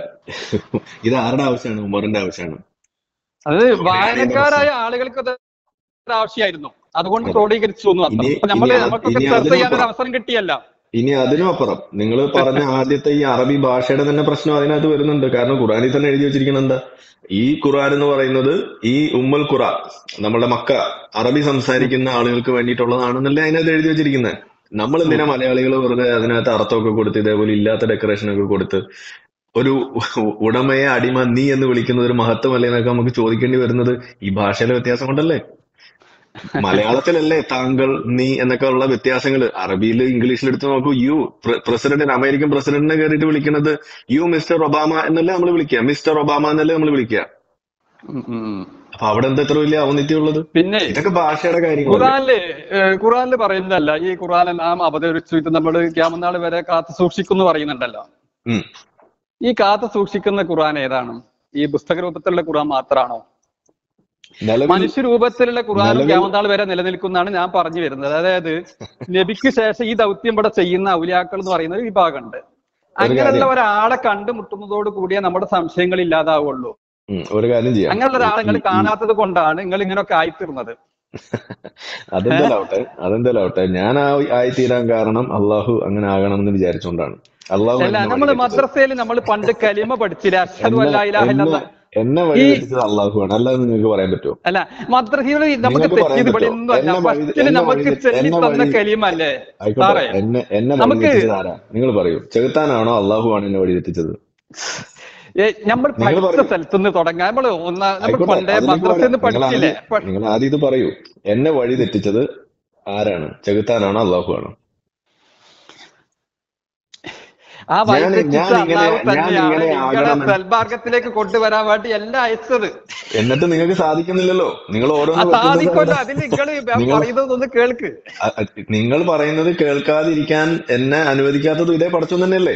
ഇത് ആരുടെ ആവശ്യമാണ് ഉമറിന്റെ ആവശ്യമാണ് അത് അവിടെയാണ് ഇതിന്റെ വായനക്കാരായ പ്രശ്നം ആളുകൾക്ക് അത് ഒരു ആവശ്യമായിരുന്നു അതുകൊണ്ട് അതെ ക്രോഡീകരിച്ചു എന്ന് മാത്രം ഇനി അപ്പൊ ഇനി നമ്മള് അ- നമുക്കൊക്കെ ഇനി ചർച്ച ചെയ്യാൻ ഒരു അതിനുമപ്പുറം അവസരം കിട്ടിയല്ല ഇനി അതിനും അപ്പുറം നിങ്ങൾ പറഞ്ഞ ആദ്യത്തെ ഈ അറബി ഭാഷയുടെ തന്നെ പ്രശ്നം അതിനകത്ത് വരുന്നുണ്ട് കാരണം ഖുറാനിൽ തന്നെ എഴുതി വെച്ചിരിക്കുന്നത് എന്താ ഈ ഖുറാൻ എന്ന് പറയുന്നത് ഈ ഉമ്മൽ ഖുറ നമ്മുടെ മക്ക അറബി സംസാരിക്കുന്ന ആളുകൾക്ക് വേണ്ടിയിട്ടുള്ളതാണെന്നല്ലേ അതിനകത്ത് എഴുതി വെച്ചിരിക്കുന്നത് നമ്മൾ എന്തിനാ മലയാളികൾ വെറുതെ അതിനകത്ത് അർത്ഥമൊക്കെ കൊടുത്ത് ഇതേപോലെ ഇല്ലാത്ത ഡെക്കറേഷൻ ഒക്കെ കൊടുത്ത് ഒരു ഉടമയെ അടിമ നീ എന്ന് വിളിക്കുന്നത് ഒരു മഹത്വമല്ലേ എന്നൊക്കെ നമുക്ക് ചോദിക്കേണ്ടി വരുന്നത് ഈ ഭാഷയിലെ വ്യത്യാസം കൊണ്ടല്ലേ മലയാളത്തിലല്ലേ താങ്കൾ നീ എന്നൊക്കെ ഉള്ള വ്യത്യാസങ്ങൾ അറബിയിൽ ഇംഗ്ലീഷിൽ എടുത്ത് നോക്കൂ യു പ്രസിഡന്റിന് അമേരിക്കൻ പ്രസിഡന്റിനെ കയറിയിട്ട് വിളിക്കുന്നത് യു മിസ്റ്റർ ഒബാമ എന്നല്ലേ നമ്മൾ വിളിക്കുക മിസ്റ്റർ ഒബാമ എന്നല്ലേ നമ്മൾ വിളിക്കുക ഉം ഉം. അപ്പൊ അവിടെ എന്താ എത്ര വലിയ ഔന്നിത്യം ഉള്ളത് പിന്നെ ഇതൊക്കെ ഭാഷയുടെ കാര്യങ്ങളല്ലേ ഖുറാനില് ഏഹ് ഖുറാനില് പറയുന്നതല്ല ഈ ഖുറാൻ നാം അവതരിച്ചു ഇത് നമ്മൾ ക്യാമനാൾ വരെ കാത്തു സൂക്ഷിക്കുന്നു പറയുന്നുണ്ടല്ലോ ഉം. ഈ കാത്തു സൂക്ഷിക്കുന്ന ഖുറാൻ ഏതാണ് ഈ പുസ്തക രൂപത്തിലുള്ള ഖുറാൻ മാത്രമാണോ നിലവിൽ മനുഷ്യ രൂപത്തിലുള്ള ഖുറാനും നിലവിൽ ക്യാമനാൾ വരെ നിലനിൽക്കുന്നതാണ് ഞാൻ പറഞ്ഞു വരുന്നത് അതായത് നബിക്ക് ശേഷം ഈ ദൗത്യം ഇവിടെ ചെയ്യുന്ന ഔലിയാക്കൾ എന്ന് പറയുന്ന ഒരു വിഭാഗമുണ്ട് ഒരു അങ്ങനെയുള്ള കാര്യം ഒരാളെ കണ്ടുമുട്ടുന്നതോട് കൂടിയേ നമ്മുടെ സംശയങ്ങൾ ഇല്ലാതാവുള്ളൂ ഉം, ഒരു കാര്യം ചെയ്യാം അങ്ങനെയുള്ള ഈ ഒരാളെ നിങ്ങൾ ഈ- ഈ കാണാത്തത് കൊണ്ടാണ് നിങ്ങൾ ഇങ്ങനെയൊക്കെ ആയിത്തീർന്നത് അതെന്തായാലാവട്ടെ അതെന്തായാലാവട്ടെ ഞാൻ ആ ആയിത്തീരാൻ കാരണം അള്ളാഹു അങ്ങനെ ആകണമെന്ന് വിചാരിച്ചുകൊണ്ടാണ് അള്ളാഹു അല്ല എന്നെ നമ്മൾ വഴി തെറ്റിച്ചത് മദ്രസയിൽ നമ്മൾ പണ്ട് കലിമ പഠിച്ചില്ല അഷ്ഹദു എന്നെ അല്ലാ ഇലാഹ എന്നെ ഇല്ലല്ലാഹ് എന്നെ ഈ വഴി തെറ്റിച്ചത് അള്ളാഹുവാണ് അല്ലാതെ നിങ്ങൾക്ക് പറയാൻ പറ്റുമോ അല്ല മദ്രസയിൽ നമുക്ക് നിങ്ങൾക്ക് പറയാൻ തെറ്റിയത് ഇവിടെ പറ്റുമോ ഒന്നും അല്ല എന്നെ വഴി ഫസ്റ്റില് എന്നെ വഴി നമുക്ക് തെറ്റി ചൊല്ലി എന്നെ തന്ന വഴി കലിമ അല്ലേ ആയിക്കോട്ടെ സാറേ എന്നെ എന്നെ വഴി നമുക്ക് തെറ്റിച്ചത് ആരാ നിങ്ങൾ പറയൂ ചെകുത്താനാണോ അള്ളാഹുവാണ് എന്നെ വഴി തെറ്റിച്ചത് നമ്മൾ നിങ്ങൾ പഠിച്ച പറയൂ സ്ഥലത്ത് നിന്ന് തുടങ്ങാം നമ്മൾ ഒന്നാ നമ്മൾ ആയിക്കോട്ടെ പണ്ടേ അതിലേക്ക് മദ്രസയിൽ വരാം നിന്ന് നിങ്ങൾ പഠിച്ചില്ലേ ആദ്യം പ- നിങ്ങൾ ആദ്യം ഇത് പറയൂ എന്നെ വഴി തെറ്റിച്ചത് ആരാണ് ചെകുത്താനാണോ അള്ളാഹുവാണോ ആ ഞാൻ വഴിതെറ്റിച്ച ഞാൻ ഇങ്ങനെ അള്ളാഹു ഞാൻ തന്നെയാണ് ഇങ്ങനെ നിങ്ങളെ ആകണമെന്ന് സൽമാർഗത്തിലേക്ക് കൊണ്ടുവരാൻ വേണ്ടി എല്ലാം അയച്ചത് എന്നിട്ട് നിങ്ങൾക്ക് സാധിക്കുന്നില്ലല്ലോ നിങ്ങൾ ആ ഓരോന്ന് വെക്കുന്ന സാധിക്കുമല്ലോ സമയത്ത് അതിൽ നിങ്ങൾ നിങ്ങൾ പറയുന്നത് ഒന്ന് കേൾക്ക് അ- അ- നിങ്ങൾ പറയുന്നത് കേൾക്കാതിരിക്കാൻ എന്നെ അനുവദിക്കാത്തത് ഇതേ പടച്ചോൻ തന്നെയല്ലേ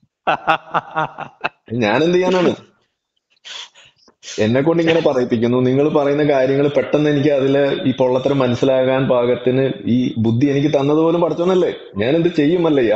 ഞാൻ എന്ത് ചെയ്യാനാണ് എന്നെ കൊണ്ട് ഇങ്ങനെ പറയിപ്പിക്കുന്നു നിങ്ങൾ പറയുന്ന കാര്യങ്ങൾ പെട്ടെന്ന് എനിക്ക് അതില് ഈ പൊള്ളത്തരം മനസ്സിലാകാൻ പാകത്തിന് ഈ ബുദ്ധി എനിക്ക് തന്നതുപോലും പടച്ചോനല്ലേ ഞാൻ എന്ത് ചെയ്യുമല്ലയ്യ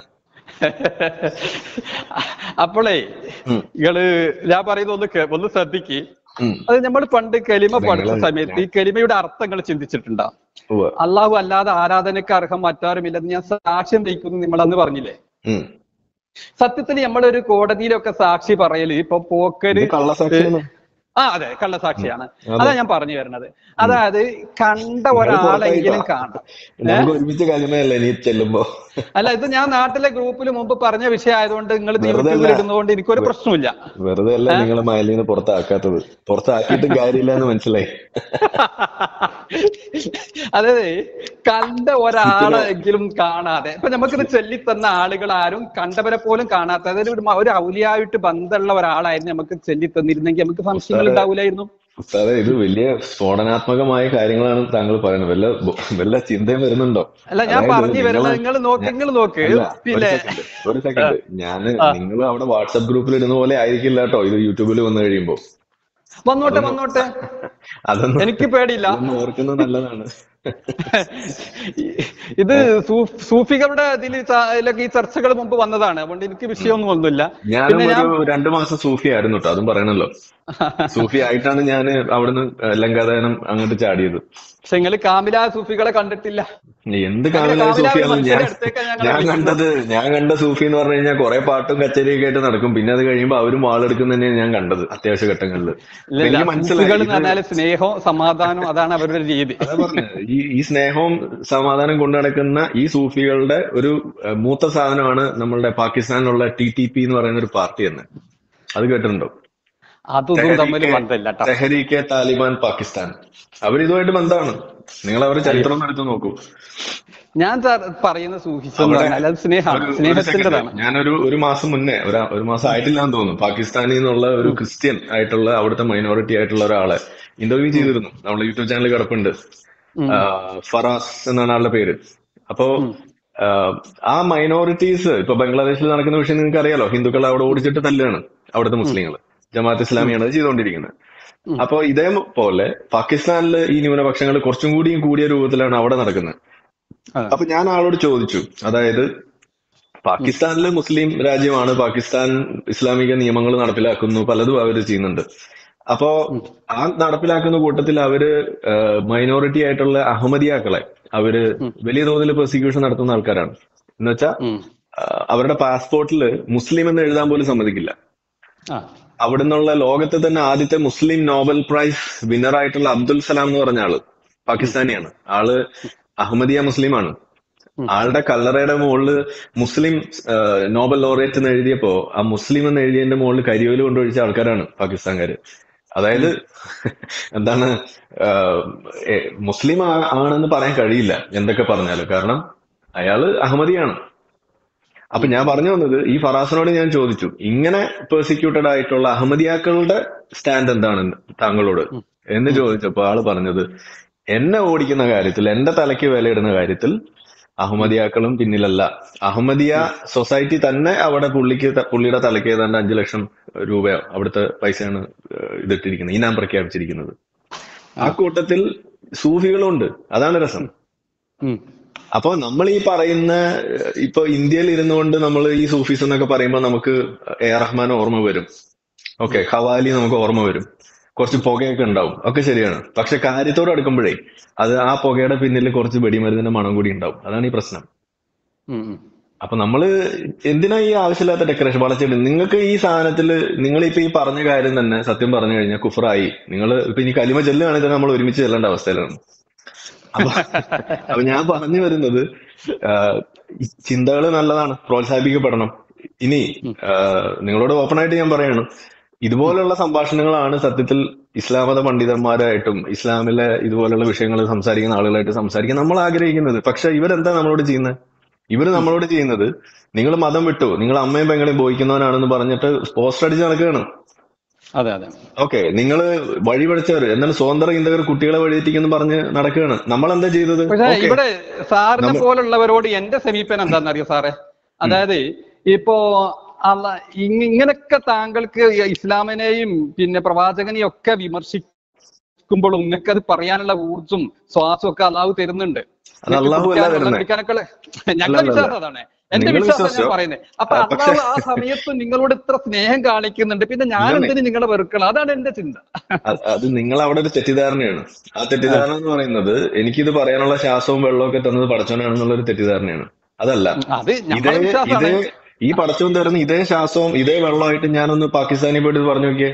അപ്പോളേ ഉം, നിങ്ങള് ഞാൻ പറയുന്നത് ഒന്ന് കേ- ഒന്ന് ശ്രദ്ധിക്ക് ഉം. അത് നമ്മൾ പണ്ട് കലിമ അതെ പഠിച്ച നിങ്ങള് സമയത്ത് ഞാൻ ഈ കലിമയുടെ അർത്ഥങ്ങൾ ചിന്തിച്ചിട്ടുണ്ടോ ഉവ്വ്. അള്ളാഹു അല്ലാതെ ആരാധനയ്ക്ക് അർഹം മറ്റാരുമില്ലെന്ന് ഞാൻ സാക്ഷ്യം വഹിക്കുന്നു നിങ്ങൾ അന്ന് പറഞ്ഞില്ലേ ഉം. സത്യത്തിൽ നമ്മളൊരു കോടതിയിലൊക്കെ സാക്ഷി പറയല് ഇപ്പൊ പോക്കര് ഇത് കള്ളസാക്ഷിയാണ് ആ അതെ കള്ളസാക്ഷിയാണ് അതെ. അതാ ഞാൻ പറഞ്ഞു വരുന്നത് അതായത് കണ്ട ഒരാളെങ്കിലും കാണാം നമുക്ക് ഒരുമിച്ച് കലിമയല്ലേ നീ ചെല്ലുമ്പോ അല്ല ഇത് ഞാൻ നാട്ടിലെ ഗ്രൂപ്പിൽ മുമ്പ് പറഞ്ഞ വിഷയം ആയതുകൊണ്ട് നിങ്ങൾ വെറുതെ യൂട്യൂബിൽ അല്ല. ഇടുന്നതുകൊണ്ട് എനിക്കൊരു പ്രശ്നമില്ല വെറുതെ അല്ല നിങ്ങളെ മയലിന്ന് പുറത്താക്കാത്തത് പുറത്താക്കിയിട്ട് കാര്യമില്ല എന്ന് മനസ്സിലായി അതായത് കണ്ട ഒരാളെങ്കിലും കാണാതെ ഇപ്പൊ നമുക്കിത് ചൊല്ലിത്തന്ന ആളുകൾ ആരും കണ്ടവരെ പോലും കാണാത്ത അതായത് ഒരു മ- ഒരു ഔലിയായിട്ട് ബന്ധമുള്ള ഒരാളായിരുന്നു നമുക്ക് ചൊല്ലിത്തന്നിരുന്നെങ്കിൽ നമുക്ക് സംശയങ്ങൾ ഉണ്ടാവില്ലായിരുന്നു സാറേ ഇത് വലിയ സ്ഫോടനാത്മകമായ കാര്യങ്ങളാണ് താങ്കൾ പറയുന്നത് വല്ല ബോ- വല്ല ചിന്തയും വരുന്നുണ്ടോ അല്ല ഞാൻ അതായത് പറഞ്ഞു നിങ്ങള് വരുന്നത് നിങ്ങൾ നോക്ക് നിങ്ങൾ നോക്ക് അല്ല, ഒരു പിന്നെ സെക്കൻഡ് ഒരു സെക്കൻഡ് ഞാൻ നിങ്ങൾ അവിടെ വാട്സപ്പ് ഗ്രൂപ്പിൽ ഇടുന്ന പോലെ ആയിരിക്കില്ല കേട്ടോ ഇത് യൂട്യൂബിൽ വന്നു കഴിയുമ്പോ വന്നോട്ടെ വന്നോട്ടെ അതൊന്നും എനിക്ക് പേടിയില്ല അതൊന്നും ഓർക്കുന്നത് നല്ലതാണ് ഇത് സൂ- സൂഫികളുടെ ഇതിൽ ഈ ചർച്ചകൾ മുമ്പ് വന്നതാണ് അതുകൊണ്ട് എനിക്ക് വിഷയമൊന്നും ഒന്നുമില്ല ഞാനും പിന്നെ ഞാൻ ഒരു രണ്ടു മാസം സൂഫി ആയിരുന്നു കേട്ടോ അതും പറയണല്ലോ സൂഫി ആയിട്ടാണ് ഞാൻ അവിടുന്ന് ലങ്കാദാനം അങ്ങോട്ട് ചാടിയത് പക്ഷെ നിങ്ങൾ കാമില സൂഫികളെ കണ്ടിട്ടില്ല എന്ത് അങ്ങനെ കാമിലായ കാമിലായ സൂഫിയാണ് ഞാൻ മനുഷ്യരുടെ അടുത്തേക്കാ ഞങ്ങളെ ഞാൻ വിളിക്കുന്നത്. കണ്ടത് ഞാൻ കണ്ട സൂഫി എന്ന് പറഞ്ഞു കഴിഞ്ഞാൽ കുറെ പാട്ടും കച്ചേരിയൊക്കെ ആയിട്ട് നടക്കും പിന്നെ അത് കഴിയുമ്പോൾ അവരും വാളെടുക്കുന്ന തന്നെയാണ് ഞാൻ കണ്ടത് അത്യാവശ്യ ഘട്ടങ്ങളിൽ ഇല്ല എനിക്ക് മനസ്സിലായി സൂഫികൾ എന്ന് ഇത് പറഞ്ഞാൽ സ്നേഹവും സമാധാനവും അതാണ് അവരുടെ രീതി അതാ പറഞ്ഞത് ഈ ഈ സ്നേഹവും സമാധാനം കൊണ്ടു നടക്കുന്ന ഈ സൂഫികളുടെ ഒരു ഏഹ്, മൂത്ത സാധനമാണ് നമ്മളുടെ പാകിസ്ഥാനിലുള്ള ടി ടി പി എന്ന് പറയുന്ന ഒരു പാർട്ടി എന്ന് അത് കേട്ടിട്ടുണ്ടോ അതൊന്നും തമ്മിൽ ബന്ധമില്ല കേട്ടോ തെഹരീക്കെ താലിബാൻ പാകിസ്ഥാൻ അവരിതുമായിട്ട് ബന്ധമാണ് നിങ്ങൾ അവരുടെ ചരിത്രം ഒന്ന് എടുത്ത് നോക്കൂ ഞാൻ ത- പറയുന്ന സൂഫിസം എന്ന് അവിടെ പറഞ്ഞാൽ അത് സ്നേഹമാണ് ഒരു- ഒരു സ്നേഹത്തിൻ്റെതാണ് second. ഞാനൊരു ഒരു മാസം മുന്നേ ഒരു ഒരു മാസം ആയിട്ടില്ല എന്ന് തോന്നുന്നു പാകിസ്ഥാനിൽ നിന്നുള്ള ഒരു ക്രിസ്ത്യൻ ആയിട്ടുള്ള അവിടുത്തെ മൈനോറിറ്റി ആയിട്ടുള്ള ഒരാളെ ഇന്റർവ്യൂ ചെയ്തിരുന്നു നമ്മുടെ യൂട്യൂബ് ചാനൽ കിടപ്പുണ്ട് ഉം. ആ, ഫറാസ് എന്നാണ് ആളുടെ പേര് അപ്പോ ആ, ആ മൈനോറിറ്റീസ് ഇപ്പൊ ബംഗ്ലാദേശിൽ നടക്കുന്ന വിഷയം നിങ്ങൾക്ക് അറിയാലോ ഹിന്ദുക്കളെ അവിടെ ഓടിച്ചിട്ട് തല്ലുകയാണ് അവിടുത്തെ മുസ്ലിങ്ങൾ ജമാഅത്ത് ഇസ്ലാമിയാണ് അത് ചെയ്തുകൊണ്ടിരിക്കുന്നത് അപ്പോ ഇതേപോലെ പാകിസ്ഥാനിൽ ഈ ന്യൂനപക്ഷങ്ങൾ കുറച്ചും കൂടിയും കൂടിയ രൂപത്തിലാണ് അവിടെ നടക്കുന്നത് അതെ. അപ്പൊ ഞാൻ ആളോട് ചോദിച്ചു അതായത് പാകിസ്ഥാനിലെ മുസ്ലിം രാജ്യമാണ് പാകിസ്ഥാൻ ഇസ്ലാമിക നിയമങ്ങൾ നടപ്പിലാക്കുന്നു പലതും അവർ ചെയ്യുന്നുണ്ട് അപ്പോ ആ നടപ്പിലാക്കുന്ന കൂട്ടത്തിൽ അവര് മൈനോറിറ്റി ആയിട്ടുള്ള അഹമ്മദിയാക്കളെ അവര് വലിയ തോതിൽ പ്രോസിക്യൂഷൻ നടത്തുന്ന ആൾക്കാരാണ് എന്നുവെച്ചാൽ ഉം. അവരുടെ പാസ്പോർട്ടിൽ മുസ്ലിം എന്ന് എഴുതാൻ പോലും സമ്മതിക്കില്ല ആ. അവിടുന്നുള്ള ലോകത്തെ തന്നെ ആദ്യത്തെ മുസ്ലിം നോബൽ പ്രൈസ് വിന്നർ ആയിട്ടുള്ള അബ്ദുൽ സലാം എന്ന് പറഞ്ഞ ആള് പാകിസ്ഥാനിയാണ് ആള് അഹമ്മദിയ മുസ്ലിമാണ് ആളുടെ കല്ലറയുടെ മുകളില് മുസ്ലിം ആ, നോബൽ ലോറിയറ്റ് എന്ന് എഴുതിയപ്പോ ആ മുസ്ലിം എന്ന് എഴുതിയതിന്റെ മുകളിൽ കരിയോല് കൊണ്ടൊഴിച്ച ആൾക്കാരാണ് പാകിസ്ഥാൻകാര് അതായത് എന്താണ് ആ, ഏ, മുസ്ലിം ആ- ആണെന്ന് പറയാൻ കഴിയില്ല എന്തൊക്കെ പറഞ്ഞാലും കാരണം അയാള് അഹമ്മദിയാണ് അപ്പൊ ഞാൻ പറഞ്ഞു വന്നത് ഈ ഫറാസിനോട് ഞാൻ ചോദിച്ചു ഇങ്ങനെ പെർസിക്യൂട്ടഡ് ആയിട്ടുള്ള അഹമ്മദിയാക്കളുടെ സ്റ്റാൻഡ് എന്താണ് താങ്കളോട് എന്ന് ചോദിച്ചപ്പോ ആള് പറഞ്ഞത് എന്നെ ഓടിക്കുന്ന കാര്യത്തിൽ എന്റെ തലയ്ക്ക് വിലയിടുന്ന കാര്യത്തിൽ അഹമ്മദിയാക്കളും പിന്നിലല്ല അഹമ്മദിയ സൊസൈറ്റി തന്നെ അവിടെ പുള്ളിക്ക് ത- പുള്ളിയുടെ തലയ്ക്ക് ഏതാണ്ട് അഞ്ചു ലക്ഷം രൂപ അവിടുത്തെ പൈസയാണ് ഏഹ് ഇതിട്ടിരിക്കുന്നത് ഇനാം പ്രഖ്യാപിച്ചിരിക്കുന്നത് ആ കൂട്ടത്തിൽ സൂഫികളുണ്ട് അതാണ് രസം ഉം. അപ്പൊ നമ്മൾ ഈ പറയുന്ന ഏഹ്, ഇപ്പൊ ഇന്ത്യയിൽ ഇരുന്നുകൊണ്ട് നമ്മൾ ഈ സൂഫീസ് എന്നൊക്കെ പറയുമ്പോൾ നമുക്ക് എ ആർ റഹ്മാൻ ഓർമ്മ വരും ഓക്കെ ഖവാലി നമുക്ക് ഓർമ്മ വരും കുറച്ച് പുകയൊക്കെ ഉണ്ടാവും ഒക്കെ ശരിയാണ് പക്ഷെ കാര്യത്തോട് അടുക്കുമ്പോഴേ അത് ആ പുകയുടെ പിന്നിൽ കുറച്ച് വെടിമരുന്നിന്റെ മണം കൂടി ഉണ്ടാവും അതാണ് ഈ പ്രശ്നം ഉം. ഉം. അപ്പൊ നമ്മള് എന്തിനാ ഈ ആവശ്യമില്ലാത്ത ഡെക്കറേഷൻ വളച്ചിട്ട് നിങ്ങൾക്ക് ഈ സാധനത്തില് നിങ്ങൾ ഇപ്പൊ ഈ പറഞ്ഞ കാര്യം തന്നെ സത്യം പറഞ്ഞു കഴിഞ്ഞാൽ കുഫറായി നിങ്ങൾ ഇപ്പൊ ഇനി കലിമ ചെല്ലുകയാണെങ്കിൽ തന്നെ നമ്മൾ ഒരുമിച്ച് ചെല്ലേണ്ട അവസ്ഥയിലാണ് അപ്പൊ അപ്പൊ ഞാൻ പറഞ്ഞു വരുന്നത് ചിന്തകൾ നല്ലതാണ് പ്രോത്സാഹിപ്പിക്കപ്പെടണം ഇനി ആ, നിങ്ങളോട് ഓപ്പൺ ആയിട്ട് ഞാൻ പറയാണ് ഇതുപോലുള്ള സംഭാഷണങ്ങളാണ് സത്യത്തിൽ ഇസ്ലാമത പണ്ഡിതന്മാരായിട്ടും ഇസ്ലാമിലെ ഇതുപോലുള്ള വിഷയങ്ങൾ സംസാരിക്കുന്ന ആളുകളായിട്ട് സംസാരിക്കാൻ നമ്മൾ ആഗ്രഹിക്കുന്നത് പക്ഷെ ഇവരെന്താ നമ്മളോട് ചെയ്യുന്നത് ഇവര് നമ്മളോട് ചെയ്യുന്നത് നിങ്ങൾ മതം വിട്ടു നിങ്ങൾ അമ്മയും പെങ്ങളെയും ബോധിക്കുന്നവനാണെന്ന് പറഞ്ഞിട്ട് പോസ്റ്റ് അടിച്ച് നടക്കുകയാണ് അതെ അതെ ഓക്കെ നിങ്ങൾ വഴിപഴിച്ചവർ എന്നാലും സ്വതന്ത്ര ചിന്തകർ കുട്ടികളെ വഴിതെറ്റിക്കെന്ന് പറഞ്ഞ് നടക്കുകയാണ് നമ്മൾ എന്താ ചെയ്തത് പക്ഷെ ഓക്കെ ഇവിടെ സാറിനെ പോലുള്ളവരോട് എന്റെ സമീപനം എന്താണെന്നറിയോ സാറേ അതായത് ഇപ്പോ അല്ല ഇങ്ങ- ഇങ്ങനൊക്കെ താങ്കൾക്ക് ഇസ്ലാമിനെയും പിന്നെ പ്രവാചകനെയും ഒക്കെ വിമർശിക്കുമ്പോഴും നിങ്ങൾക്ക് അത് പറയാനുള്ള ഊർജും ശ്വാസവും ഒക്കെ അള്ളാഹു തരുന്നുണ്ട് അത് അള്ളാഹു അല്ല തരുന്നേ. ഞങ്ങളുടെ അല്ല, വിശ്വാസം അതാണ് എന്റെ നിങ്ങൾ വിശ്വാസം ഞാൻ വിശ്വസിച്ചോ? പറയുന്നത് അപ്പൊ ആ, പക്ഷേ- അള്ളാഹു ആ സമയത്ത് നിങ്ങളോട് ഇത്ര സ്നേഹം കാണിക്കുന്നുണ്ട് പിന്നെ ഞാൻ ഇല്ലെന്നേ. എന്തിനു നിങ്ങളെ വെറുക്കണം അതാണ് എന്റെ ചിന്ത അത് അത് നിങ്ങൾ അവിടെ ഒരു തെറ്റിദ്ധാരണയാണ് ആ തെറ്റിദ്ധാരണ എന്ന് പറയുന്നത് എനിക്കിത് പറയാനുള്ള ശ്വാസവും വെള്ളവും ഒക്കെ തന്നത് പടച്ചോനാണെന്നുള്ള ഒരു തെറ്റിദ്ധാരണയാണ് അതല്ല അത് ഇതേ ഞങ്ങളുടെ വിശ്വാസമാണ് ഇതേ ഈ പടച്ചോൻ തരുന്ന ഇതേ ശ്വാസവും ഇതേ വെള്ളമായിട്ട് ഞാനൊന്ന് പാകിസ്ഥാനിൽ പോയിട്ട് പറഞ്ഞു നോക്കിയേ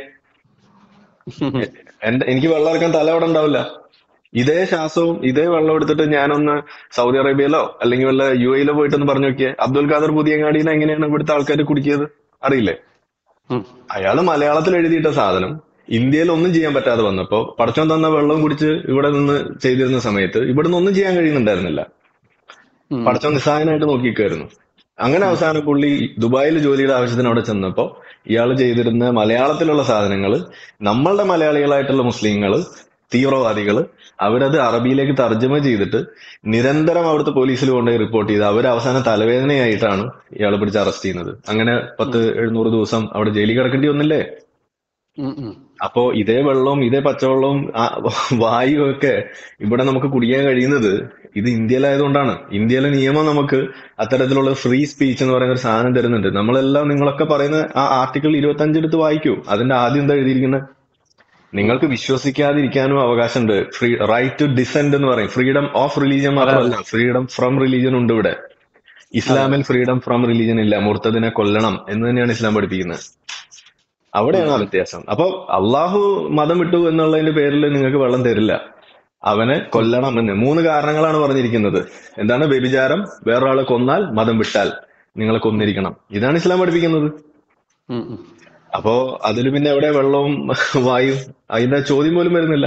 എന്റെ എനിക്ക് വെള്ളം ഇറക്കാൻ തല അവിടെ ഉണ്ടാവില്ല ഇതേ ശ്വാസവും ഇതേ വെള്ളം എടുത്തിട്ട് ഞാനൊന്ന് സൗദി അറേബ്യയിലോ അല്ലെങ്കിൽ വല്ല യു എയിലോ പോയിട്ടൊന്ന് പറഞ്ഞു നോക്കിയേ അബ്ദുൽ ഖാദർ പുതിയങ്ങാടിനെ എങ്ങനെയാണ് ഇവിടുത്തെ ആൾക്കാർ കുടിക്കിയത് അറിയില്ലേ ഉം. അയാള് മലയാളത്തിൽ എഴുതിയിട്ട സാധനം ഇന്ത്യയിൽ ഒന്നും ചെയ്യാൻ പറ്റാതെ വന്നപ്പോ പടച്ചോൻ തന്ന വെള്ളം കുടിച്ച് ഇവിടെ നിന്ന് ചെയ്തിരുന്ന സമയത്ത് ഇവിടുന്ന് ഒന്നും ചെയ്യാൻ കഴിയുന്നുണ്ടായിരുന്നില്ല ഉം. പടച്ചോൻ നിസ്സഹായനായിട്ട് നോക്കിക്കായിരുന്നു അങ്ങനെ അവസാനം പുള്ളി ദുബായിൽ ജോലിയുടെ ആവശ്യത്തിന് അവിടെ ചെന്നപ്പോ ഇയാൾ ചെയ്തിരുന്ന മലയാളത്തിലുള്ള സാധനങ്ങൾ നമ്മളുടെ മലയാളികളായിട്ടുള്ള മുസ്ലിങ്ങള് തീവ്രവാദികള് അവരത് അറബിയിലേക്ക് തർജ്ജമ ചെയ്തിട്ട് നിരന്തരം അവിടുത്തെ പോലീസിൽ കൊണ്ടുപോയി റിപ്പോർട്ട് ചെയ്ത് അവർ അവസാനം തലവേദനയായിട്ടാണ് ഇയാളെ പിടിച്ച് അറസ്റ്റ് ചെയ്യുന്നത് അങ്ങനെ പത്ത് എഴുന്നൂറ് ദിവസം അവിടെ ജയിലിൽ കിടക്കേണ്ടി വന്നില്ലേ ഉം, ഉം. അപ്പോ ഇതേ വെള്ളവും ഇതേ പച്ചവെള്ളവും ആ വായുവും ഒക്കെ ഇവിടെ നമുക്ക് കുടിക്കാൻ കഴിയുന്നത് ഇത് ഇന്ത്യയിലായതുകൊണ്ടാണ് ഇന്ത്യയിലെ നിയമം നമുക്ക് അത്തരത്തിലുള്ള ഫ്രീ സ്പീച്ച് എന്ന് പറയുന്ന ഒരു സാധനം തരുന്നുണ്ട് നമ്മളെല്ലാം നിങ്ങളൊക്കെ പറയുന്ന ആ ആർട്ടിക്കിൾ ഇരുപത്തി അഞ്ചെടുത്ത് വായിക്കൂ അതിന്റെ ആദ്യം എന്താ എഴുതിയിരിക്കുന്നത് നിങ്ങൾക്ക് വിശ്വസിക്കാതിരിക്കാനും അവകാശമുണ്ട് ഫ്രീ റൈറ്റ് ടു ഡിസെൻഡ് എന്ന് പറയും ഫ്രീഡം ഓഫ് റിലീജിയൻ മാത്രമല്ല ഫ്രീഡം ഫ്രം റിലീജിയൻ ഉണ്ട് ഇവിടെ ഇസ്ലാമിൽ ഫ്രീഡം ഫ്രം റിലീജിയൻ ഇല്ല മുർത്തതിനെ കൊല്ലണം എന്ന് തന്നെയാണ് ഇസ്ലാം പഠിപ്പിക്കുന്നത് അവിടെയാണ് ആ വ്യത്യാസം അപ്പൊ അള്ളാഹു മതം വിട്ടു എന്നുള്ളതിന്റെ പേരിൽ നിങ്ങൾക്ക് വെള്ളം തരില്ല അവനെ കൊല്ലണം എന്ന് മൂന്ന് കാരണങ്ങളാണ് പറഞ്ഞിരിക്കുന്നത് എന്താണ് വ്യഭിചാരം വേറൊരാളെ കൊന്നാൽ മതം വിട്ടാൽ നിങ്ങളെ കൊന്നിരിക്കണം ഇതാണ് ഇസ്ലാം പഠിപ്പിക്കുന്നത് ഉം, ഉം. അപ്പോ അതിൽ പിന്നെ എവിടെ വെള്ളവും വായും അതിന്റെ ചോദ്യം പോലും വരുന്നില്ല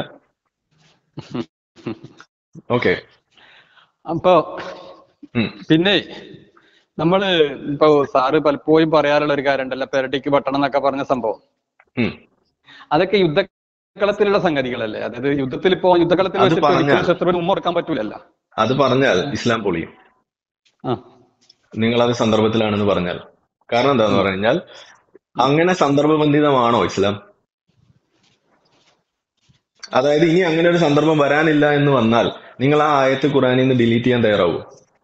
ഓക്കെ അപ്പൊ പിന്നെ നമ്മള് ഇപ്പൊ സാറ് പലപ്പോഴും പറയാറുള്ള ഒരു കാര്യം ഉണ്ടല്ലോ പെരട്ടിക്ക് പട്ടണം എന്നൊക്കെ പറഞ്ഞ സംഭവം അതൊക്കെ യുദ്ധക്കളത്തിലുള്ള സംഗതികളല്ലേ അതായത് യുദ്ധത്തിൽ ഇപ്പോ യുദ്ധക്കളത്തിൽ അത് വെച്ചിട്ട് പറഞ്ഞാൽ- ഒരിക്കലും ശത്രുവിന് ഉമ്മ കൊടുക്കാൻ പറ്റൂലല്ലോ അത് പറഞ്ഞാൽ ഇസ്ലാം പൊളിയും ആ നിങ്ങൾ അത് സന്ദർഭത്തിലാണെന്ന് പറഞ്ഞാൽ കാരണം എന്താന്ന് പറഞ്ഞാൽ അങ്ങനെ സന്ദർഭബന്ധിതമാണോ ഇസ്ലാം അതായത് ഇനി അങ്ങനെ ഒരു സന്ദർഭം വരാനില്ല എന്ന് വന്നാൽ നിങ്ങൾ ആ ആയത്ത് ഖുറാനിൽ നിന്ന് ഡിലീറ്റ് ചെയ്യാൻ തയ്യാറാവൂ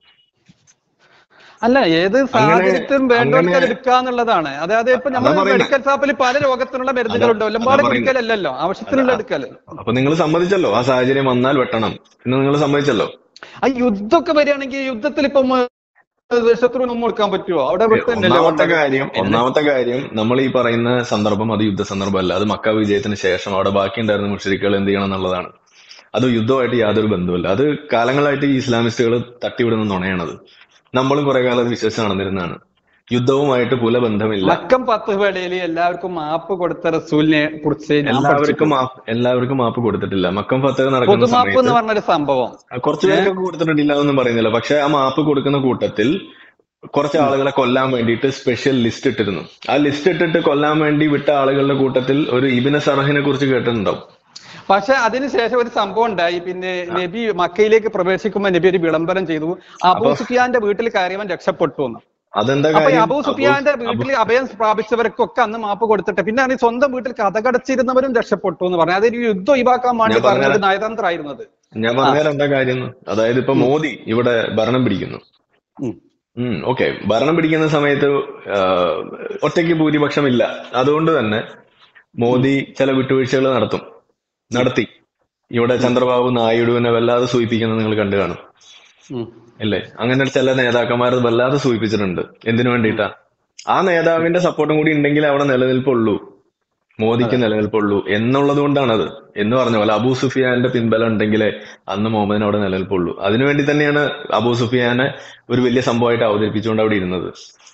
അല്ല ഏത് സാഹചര്യത്തിലും വേണ്ടവർക്ക് അത് അങ്ങനെ- എടുക്കാന്നുള്ളതാണ് അതായത് ഇപ്പൊ അതാ നമ്മൾ പറയുന്നെ. മെഡിക്കൽ ഷോപ്പിൽ പല രോഗത്തിനുള്ള മരുന്നുകളുണ്ട് അതാ ഒരുപാട് പറയുന്നെ. എടുക്കലല്ലോ ആവശ്യത്തിനുള്ള എടുക്കല് അപ്പൊ നിങ്ങൾ സമ്മതിച്ചല്ലോ ആ സാഹചര്യം വന്നാൽ വെട്ടണം എന്ന് നിങ്ങൾ സമ്മതിച്ചല്ലോ ആ യുദ്ധമൊക്കെ വരികയാണെങ്കിൽ യുദ്ധത്തിൽ ഇപ്പം ശത്രുവിന് ഉമ്മ കൊടുക്കാൻ പറ്റുമോ അവിടെ വിട്ടല്ലേ ഒന്നാമത്തെ കാര്യം ഒന്നാമത്തെ കാര്യം നമ്മൾ ഈ പറയുന്ന സന്ദർഭം അത് യുദ്ധ സന്ദർഭമല്ല അത് മക്ക വിജയത്തിന് ശേഷം അവിടെ ബാക്കിയുണ്ടായിരുന്ന മുഷരിക്കുകൾ എന്ത് ചെയ്യണം എന്നുള്ളതാണ് അത് യുദ്ധമായിട്ട് യാതൊരു ബന്ധവുമില്ല അത് കാലങ്ങളായിട്ട് ഈ ഇസ്ലാമിസ്റ്റുകൾ തട്ടിവിടുന്ന നുണയാണത് നമ്മളും കുറെ കാലം അത് വിശ്വസിച്ച് നടന്നിരുന്നതാണ് യുദ്ധവുമായിട്ട് പുല ബന്ധമില്ല മക്കം പത്ത് വേളയിൽ എല്ലാവർക്കും മാപ്പ് കൊടുത്ത റസൂലിനെ കുറിച്ച് ഞാൻ എല്ലാവർക്കും പഠിച്ചിട്ടുണ്ട്. മാപ്പ് എല്ലാവർക്കും മാപ്പ് കൊടുത്തിട്ടില്ല മക്കം ഫത്തഹ് നടക്കുന്ന പൊതുമാപ്പ് എന്ന് സമയത്ത് പറഞ്ഞൊരു സംഭവം കുറച്ചു പേർക്കൊക്കെ കൊടുത്തിട്ടില്ല എന്നൊന്നും പറയുന്നില്ല പക്ഷെ ആ മാപ്പ് കൊടുക്കുന്ന കൂട്ടത്തിൽ കുറച്ച് ആളുകളെ കൊല്ലാൻ വേണ്ടിയിട്ട് സ്പെഷ്യൽ ലിസ്റ്റ് ഇട്ടിരുന്നു ആ ലിസ്റ്റ് ഇട്ടിട്ട് കൊല്ലാൻ വേണ്ടി വിട്ട ആളുകളുടെ കൂട്ടത്തിൽ ഒരു ഇബിന് സറഹിനെ കുറിച്ച് കേട്ടിട്ടുണ്ടാവും പക്ഷെ അതിനുശേഷം ഒരു സംഭവം ഉണ്ടായി പിന്നെ നബി മക്കയിലേക്ക് പ്രവേശിക്കുമ്പോൾ നബി ഒരു വിളംബരം ചെയ്തു അബൂ സുഫിയാന്റെ വീട്ടിൽ കയറിയവൻ രക്ഷപ്പെട്ടു എന്ന് അതെന്താ അപ്പൊ ഈ കാര്യം അബൂ സുഫിയാന്റെ വീട്ടിൽ അഭയം പ്രാപിച്ചവർക്കൊക്കെ അന്ന് മാപ്പ് കൊടുത്തിട്ട് പിന്നെ ആണ് ഈ സ്വന്തം വീട്ടിൽ കഥകടച്ചിരുന്നവരും രക്ഷപ്പെട്ടു എന്ന് പറഞ്ഞു അതൊരു യുദ്ധം ഒഴിവാക്കാൻ വേണ്ടി ഞാൻ പറഞ്ഞത് പറഞ്ഞൊരു നയതന്ത്രമായിരുന്നു അത് ഞാൻ പറഞ്ഞാൽ എന്താ കാര്യം എന്ന്? അതായത് ഇപ്പൊ മോദി ഇവിടെ ഭരണം പിടിക്കുന്നു ഉം. ഉം ഓക്കെ ഭരണം പിടിക്കുന്ന സമയത്ത് ആ, ഒറ്റയ്ക്ക് ഭൂരിപക്ഷം ഇല്ല അതുകൊണ്ട് തന്നെ മോദി ചില വിട്ടുവീഴ്ചകൾ നടത്തും നടത്തി ഇവിടെ ചന്ദ്രബാബു നായിഡുവിനെ വല്ലാതെ സൂചിപ്പിക്കുന്നത് നിങ്ങൾ കണ്ടു കാണും ഉം. അല്ലേ അങ്ങനെ ചില നേതാക്കന്മാർ വല്ലാതെ സൂചിപ്പിച്ചിട്ടുണ്ട് എന്തിനു വേണ്ടിയിട്ടാ ആ നേതാവിന്റെ സപ്പോർട്ടും കൂടി ഉണ്ടെങ്കിൽ അവിടെ നിലനിൽപ്പുള്ളൂ മോദിക്ക് നിലനിൽപ്പുള്ളൂ എന്നുള്ളത് കൊണ്ടാണത് എന്ന് പറഞ്ഞ പോലെ അബൂ സുഫിയാന്റെ പിൻബലം ഉണ്ടെങ്കിലേ അന്ന് മുഹമ്മദിന് അവിടെ നിലനിൽപ്പുള്ളൂ അതിനുവേണ്ടി തന്നെയാണ് അബൂ സുഫിയാനെ ഒരു വലിയ സംഭവമായിട്ട് അവതരിപ്പിച്ചുകൊണ്ട് അവിടെ ഇരുന്നത്